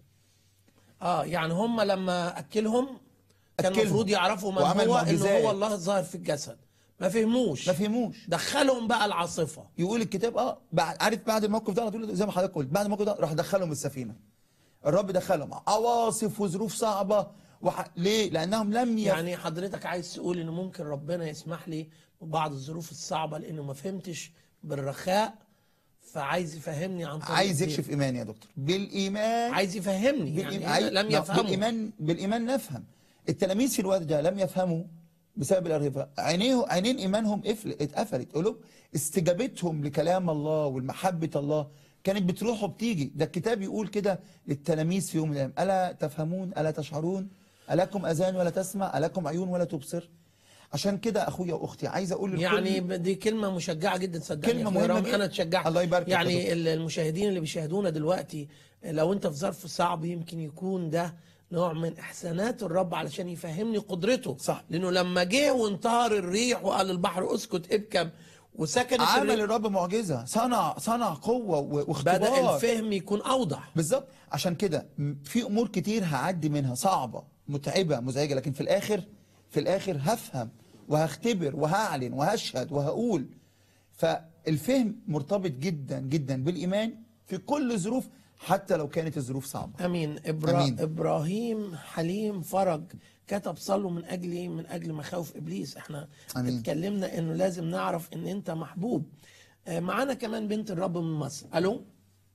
اه يعني هم لما أكلهم كان أكلهم. المفروض يعرفوا من وعمل هو إنه معجزات. هو الله الظاهر في الجسد ما فهموش ما فهموش دخلهم بقى العاصفة يقول الكتاب اه بعد عارف بعد الموقف ده على طول زي ما حضرتك قلت بعد الموقف ده راح دخلهم السفينه الرب دخلهم عواصف وظروف صعبه وح... ليه؟ لانهم لم يف... يعني حضرتك عايز تقول إن ممكن ربنا يسمح لي ببعض الظروف الصعبة لأنه ما فهمتش بالرخاء فعايز يفهمني عن طريق عايز الضيق. يكشف ايماني يا دكتور بالايمان عايز يفهمني يعني بالإيمان- هنا عاي- لم ما- يفهموا بالايمان بالايمان نفهم التلاميذ في الوقت ده لم يفهموا بسبب الارهبه عينيه عينين ايمانهم قفل اتقفلت قلوب استجابتهم لكلام الله والمحبه الله كانت بتروح وبتيجي ده الكتاب يقول كده للتلاميذ في يوم من الايام الا تفهمون الا تشعرون الكم اذان ولا تسمع الكم عيون ولا تبصر عشان كده اخويا واختي عايز اقول للكل يعني دي كلمة مشجعة جدا صدقني كلمة يا أخويا مهمة رغم جدا. انا اتشجعت الله يبارك فيك يا يعني دكتور. ال- المشاهدين اللي بيشاهدونا دلوقتي لو انت في ظرف صعب يمكن يكون ده نوع من احسانات الرب علشان يفهمني قدرته صح. لانه لما جه وانتهر الريح وقال البحر اسكت ابكم وسكنت عمل الريح الرب معجزه صنع صنع قوه و- واختبار بدأ الفهم يكون اوضح بالظبط عشان كده م- في امور كتير هعدي منها صعبه متعبه مزعجه لكن في الاخر في الاخر هفهم وهختبر وهعلن وهشهد وهقول فالفهم مرتبط جدا جدا بالايمان في كل ظروف حتى لو كانت الظروف صعبه امين إبرا... أمين. ابراهيم حليم فرج كتب صلوا من اجلي من اجل مخاوف ابليس احنا أمين. اتكلمنا انه لازم نعرف ان انت محبوب آه، معانا كمان بنت الرب من مصر الو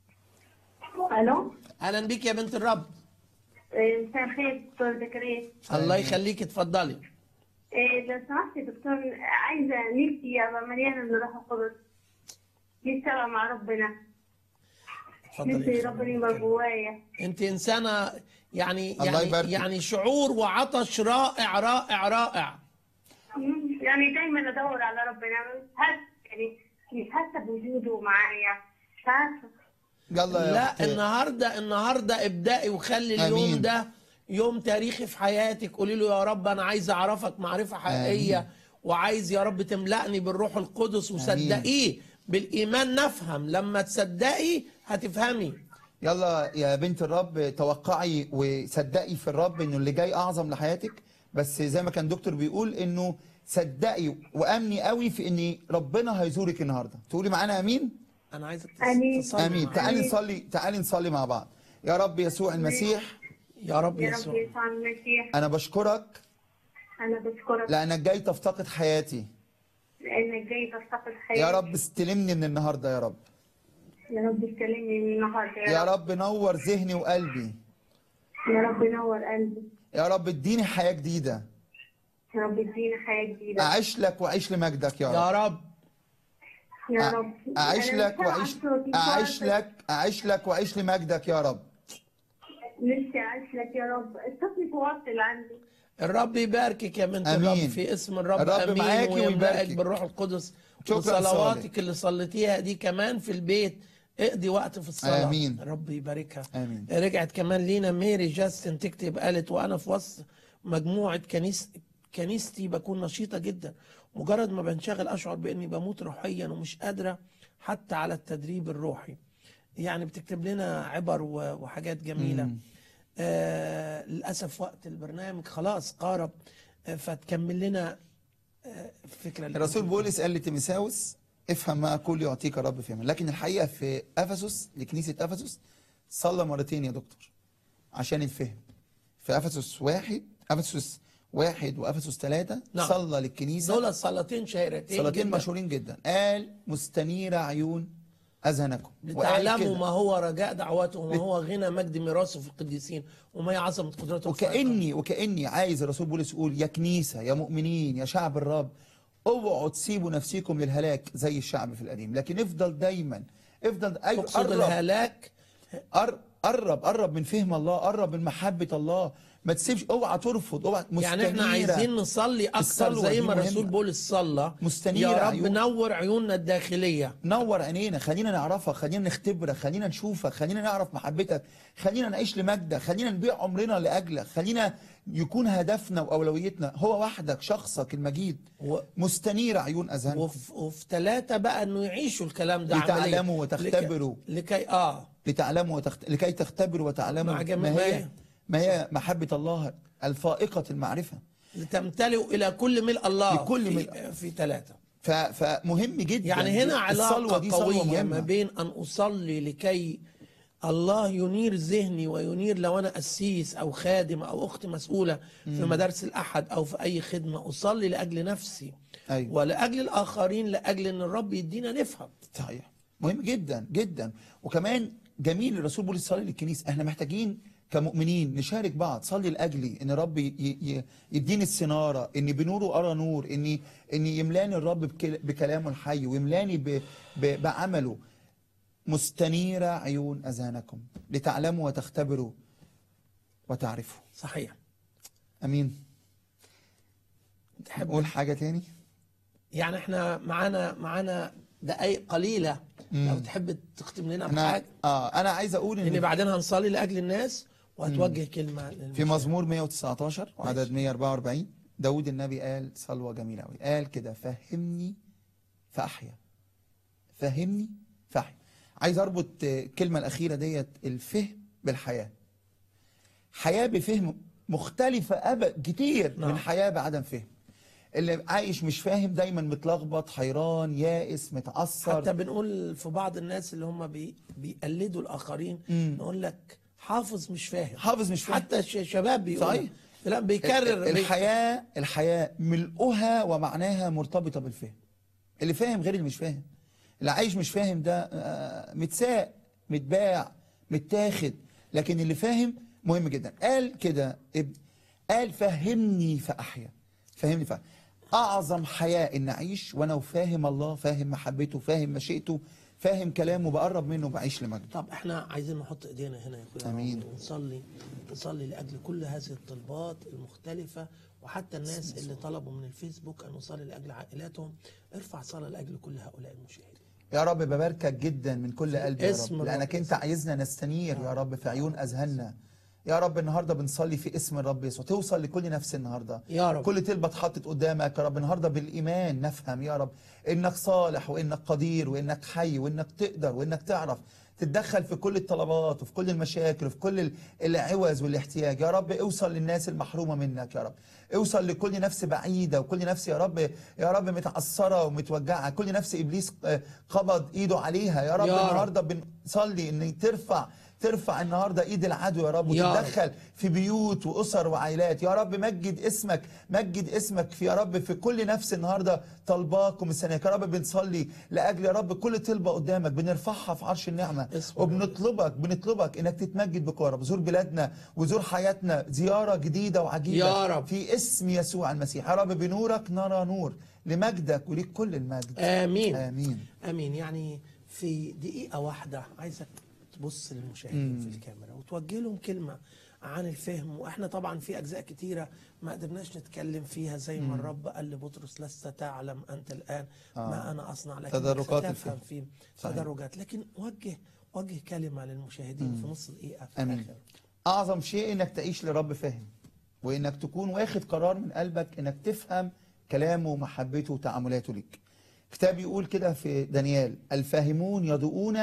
الو اهلا بيك يا بنت الرب إيه، مساء الخير دكتور زكريا الله يخليك اتفضلي إيه، لو سمحت يا دكتور عايزه نفسي ابقى مليانه من الروح القدس نفسي ابقى مع ربنا اتفضلي نفسي يا ربنا يبقى جوايا انت انسانه يعني الله يعني يبارك. يعني شعور وعطش رائع رائع رائع مم، يعني دايما ادور على ربنا مش حاسه يعني مش حاسه بوجوده معايا مش عارفه يلا يا لا أخت. النهارده النهارده ابدأي وخلي اليوم أمين. ده يوم تاريخي في حياتك قولي له يا رب انا عايز اعرفك معرفه حقيقيه آمين. وعايز يا رب تملأني بالروح القدس وصدقيه بالايمان نفهم لما تصدقي هتفهمي يلا يا بنت الرب توقعي وصدقي في الرب انه اللي جاي اعظم لحياتك بس زي ما كان دكتور بيقول انه صدقي وامني قوي في ان ربنا هيزورك النهارده تقولي معانا امين انا عايزك تص- آمين. تصلي امين معايا. تعالي نصلي تعالي نصلي مع بعض يا رب يسوع المسيح يا رب يا رب يسوع يسوع المسيح انا بشكرك انا بشكرك لانك جاي تفتقد حياتي لانك جاي تفتقد حياتي يا رب استلمني من النهارده يا رب يا رب استلمني من النهارده يا رب نور ذهني وقلبي يا رب نور قلبي يا رب اديني حياه جديده يا رب ادينا حياه جديده اعيش لك واعيش لمجدك يا رب يا رب يا رب اعيش أنا لك مش سامعة واعيش صوتي اعيش خالص. لك اعيش لك واعيش لمجدك يا رب نفسي اعيش لك يا رب الصوت متوصل عندي الرب يباركك يا بنت آمين. الرب في اسم الرب, الرب امين معاكي ويملأك ويباركك. بالروح القدس شكراً وصلواتك صالح. اللي صليتيها دي كمان في البيت اقضي وقت في الصلاة آمين. رب يباركها آمين. رجعت كمان لينا ميري جاستن تكتب قالت وانا في وسط مجموعة كنيس كنيستي بكون نشيطة جدا مجرد ما بنشغل اشعر باني بموت روحيا ومش قادرة حتى على التدريب الروحي يعني بتكتب لنا عبر و- وحاجات جميلة مم. آه للأسف وقت البرنامج خلاص قارب آه فتكمل لنا آه الفكرة اللي الرسول كنت بولس قال لتيموثاوس افهم ما اقول يعطيك الرب فهما لكن الحقيقه في افسس لكنيسه افسس صلى مرتين يا دكتور عشان الفهم في افسس واحد افسس واحد وافسس ثلاثه نعم. صلى للكنيسه دول صلاتين شهيرتين صلاتين جداً. مشهورين جدا قال مستنيره عيون اذهانكم وقال لتعلموا كده. ما هو رجاء دعوته وما هو غنى مجد ميراثه في القديسين وما هي عظمة قدرته وكاني وكاني عايز الرسول بولس يقول يا كنيسه يا مؤمنين يا شعب الرب اوعوا تسيبوا نفسيكم للهلاك زي الشعب في القديم لكن افضل دايما افضل أيوة تقصد قرب الهلاك قر- قرب قرب من فهم الله قرب من محبه الله ما تسيبش اوعى ترفض اوعى يعني احنا مستنيرة. عايزين نصلي اكتر الصلوة زي دي ما الرسول مهمة. بولس صلى مستنيرة يا رب عيون. نور عيوننا الداخلية نور عينينا خلينا نعرفك خلينا نختبرك خلينا نشوفك خلينا نعرف محبتك خلينا نعيش لمجدك خلينا نبيع عمرنا لاجلك خلينا يكون هدفنا واولويتنا هو وحدك شخصك المجيد و- مستنير عيون اذهانكم وفي, وفي ثلاثة بقى انه يعيشوا الكلام ده عمليا. لتعلموا وتختبروا. لكي, لكي اه لتعلموا وتخت... لكي تختبروا وتعلموا مع جميع- ما ما هي هي. ما هي محبه الله الفائقه المعرفه لتمتلئوا الى كل ملء الله لكل في, ملء. في ثلاثة ف... فمهم جدا يعني هنا الصلوة دي علاقة صلوة قوية مهمة. ما بين أن أصلي لكي الله ينير ذهني وينير لو أنا قسيس أو خادم أو أخت مسؤولة في مدارس الأحد أو في أي خدمة أصلي لأجل نفسي أيوة. ولأجل الآخرين لأجل أن الرب يدينا نفهم صحيح مهم جدا جدا وكمان جميل الرسول بولس صلي للكنيسه احنا محتاجين كمؤمنين نشارك بعض صلي لاجلي ان الرب ي- ي- يديني السناره اني بنوره ارى نور اني اني يملاني الرب بكل- بكلامه الحي ويملاني ب- ب- بعمله مستنيره عيون اذهانكم لتعلموا وتختبروا وتعرفوا صحيح امين تحب قول حاجة تاني يعني احنا معانا معانا دقايق قليله لو تحب تختم لنا انا بحاجه اه انا عايز اقول لان ان بعدين هنصلي لاجل الناس وهتوجه كلمه في للمشاهد. مزمور 119 وعدد 144 داود النبي قال صلوة جميلة قوي قال كده فهمني فأحيا فهمني فأحيا عايز أربط آه، الكلمة الأخيرة ديت الفهم بالحياة حياة بفهم مختلفة أبد كتير نعم. من حياة بعدم فهم اللي عايش مش فاهم دايما متلخبط حيران يائس متعثر حتى بنقول في بعض الناس اللي هم بي بيقلدوا الاخرين مم. نقول لك حافظ مش فاهم حافظ مش فاهم حتى الش- شباب بيقول صحيح. لا بيكرر بي- الحياة الحياة ملؤها ومعناها مرتبطة بالفهم اللي فاهم غير اللي مش فاهم اللي عايش مش فاهم ده آه، متساق متباع متاخد لكن اللي فاهم مهم جدا قال كده اب- قال فهمني فأحيا فهمني فأحيا أعظم حياة إن أعيش وأنا فاهم الله فاهم محبته فاهم مشيئته فاهم كلامه بقرب منه بعيش لمجده طب احنا عايزين نحط ايدينا هنا يا اخويا آمين. ونصلي نصلي لاجل كل هذه الطلبات المختلفه وحتى الناس اللي طلبوا من الفيسبوك ان نصلي لاجل عائلاتهم ارفع صلاه لاجل كل هؤلاء المشاهدين يا رب بباركك جدا من كل قلبي يا اسم رب الرب. لانك انت عايزنا نستنير يا رب في عيون اذهاننا يا رب النهارده بنصلي في اسم الرب يسوع توصل لكل نفس النهارده يا رب. كل طلبه اتحطت قدامك يا رب النهارده بالايمان نفهم يا رب انك صالح وانك قدير وانك حي وانك تقدر وانك تعرف تتدخل في كل الطلبات وفي كل المشاكل وفي كل ال- العوز والاحتياج يا رب اوصل للناس المحرومه منك يا رب اوصل لكل نفس بعيده وكل نفس يا رب يا رب متعثره ومتوجعه كل نفس ابليس آه، قبض ايده عليها يا رب يا رب. النهارده بنصلي ان ترفع ترفع النهارده ايد العدو يا رب يا رب. وتتدخل في بيوت واسر وعائلات يا رب مجد اسمك مجد اسمك في يا رب في كل نفس النهارده طلباك ومستنياك يا رب بنصلي لاجل يا رب كل طلبه قدامك بنرفعها في عرش النعمه اسم وبنطلبك بنطلبك انك تتمجد بك يا رب زور بلادنا وزور حياتنا زياره جديده وعجيبه يا رب. في اسم يسوع المسيح يا رب بنورك نرى نور لمجدك وليك كل المجد امين امين امين يعني في دقيقه واحده عايزك تبص للمشاهدين في الكاميرا وتوجه لهم كلمه عن الفهم واحنا طبعا في اجزاء كتيره ما قدرناش نتكلم فيها زي ما الرب قال لبطرس لست تعلم انت الان ما انا اصنع لكن تدرجات تفهم في صحيح. تدرجات لكن وجه وجه كلمه للمشاهدين في نص دقيقه في امين الآخر. اعظم شيء انك تعيش لرب فهم وانك تكون واخد قرار من قلبك انك تفهم كلامه ومحبته وتعاملاته ليك كتاب يقول كده في دانيال الفاهمون يضوءون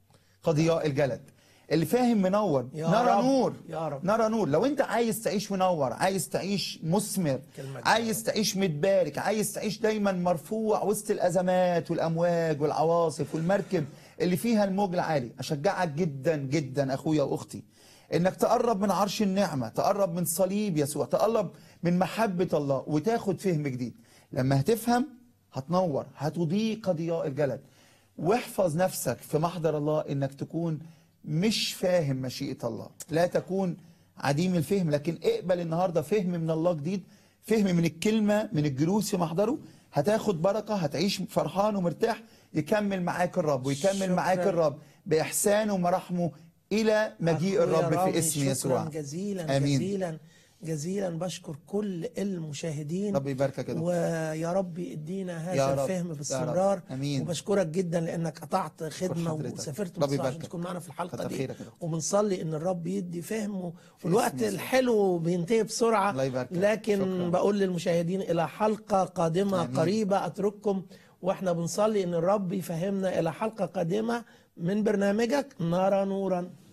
قضياء الجلد اللي فاهم منور يا نرى رب. نور يا رب. نرى نور لو انت عايز تعيش منور عايز تعيش مثمر كلمة عايز تعيش متبارك عايز تعيش دايما مرفوع وسط الازمات والامواج والعواصف والمركب اللي فيها الموج العالي اشجعك جدا جدا اخويا واختي انك تقرب من عرش النعمه تقرب من صليب يسوع تقرب من محبه الله وتاخد فهم جديد لما هتفهم هتنور هتضيء ضياء الجلد واحفظ نفسك في محضر الله انك تكون مش فاهم مشيئة الله لا تكون عديم الفهم لكن اقبل النهاردة فهم من الله جديد فهم من الكلمة من الجلوس في محضره هتاخد بركة هتعيش فرحان ومرتاح يكمل معاك الرب ويكمل شكراً. معاك الرب بإحسانه ومراحمه إلى مجيء أخويا الرب رامي، في اسم يسوع شكرا جزيلا آمين. جزيلا جزيلا بشكر كل المشاهدين رب يباركك يا دكتور ويا رب يدينا يا هذا رب، الفهم يا باستمرار رب. آمين. وبشكرك جدا لانك قطعت خدمه حضرتك. وسافرت رب مصر عشان يباركك. تكون معنا في الحلقه كتر دي خيرك يا دكتور. وبنصلي ان الرب يدي فهم والوقت يسوع. الحلو بينتهي بسرعه الله يباركك. لكن شكراً. بقول للمشاهدين الى حلقه قادمه آمين. قريبه اترككم واحنا بنصلي ان الرب يفهمنا الى حلقه قادمه من برنامجك نرى نورا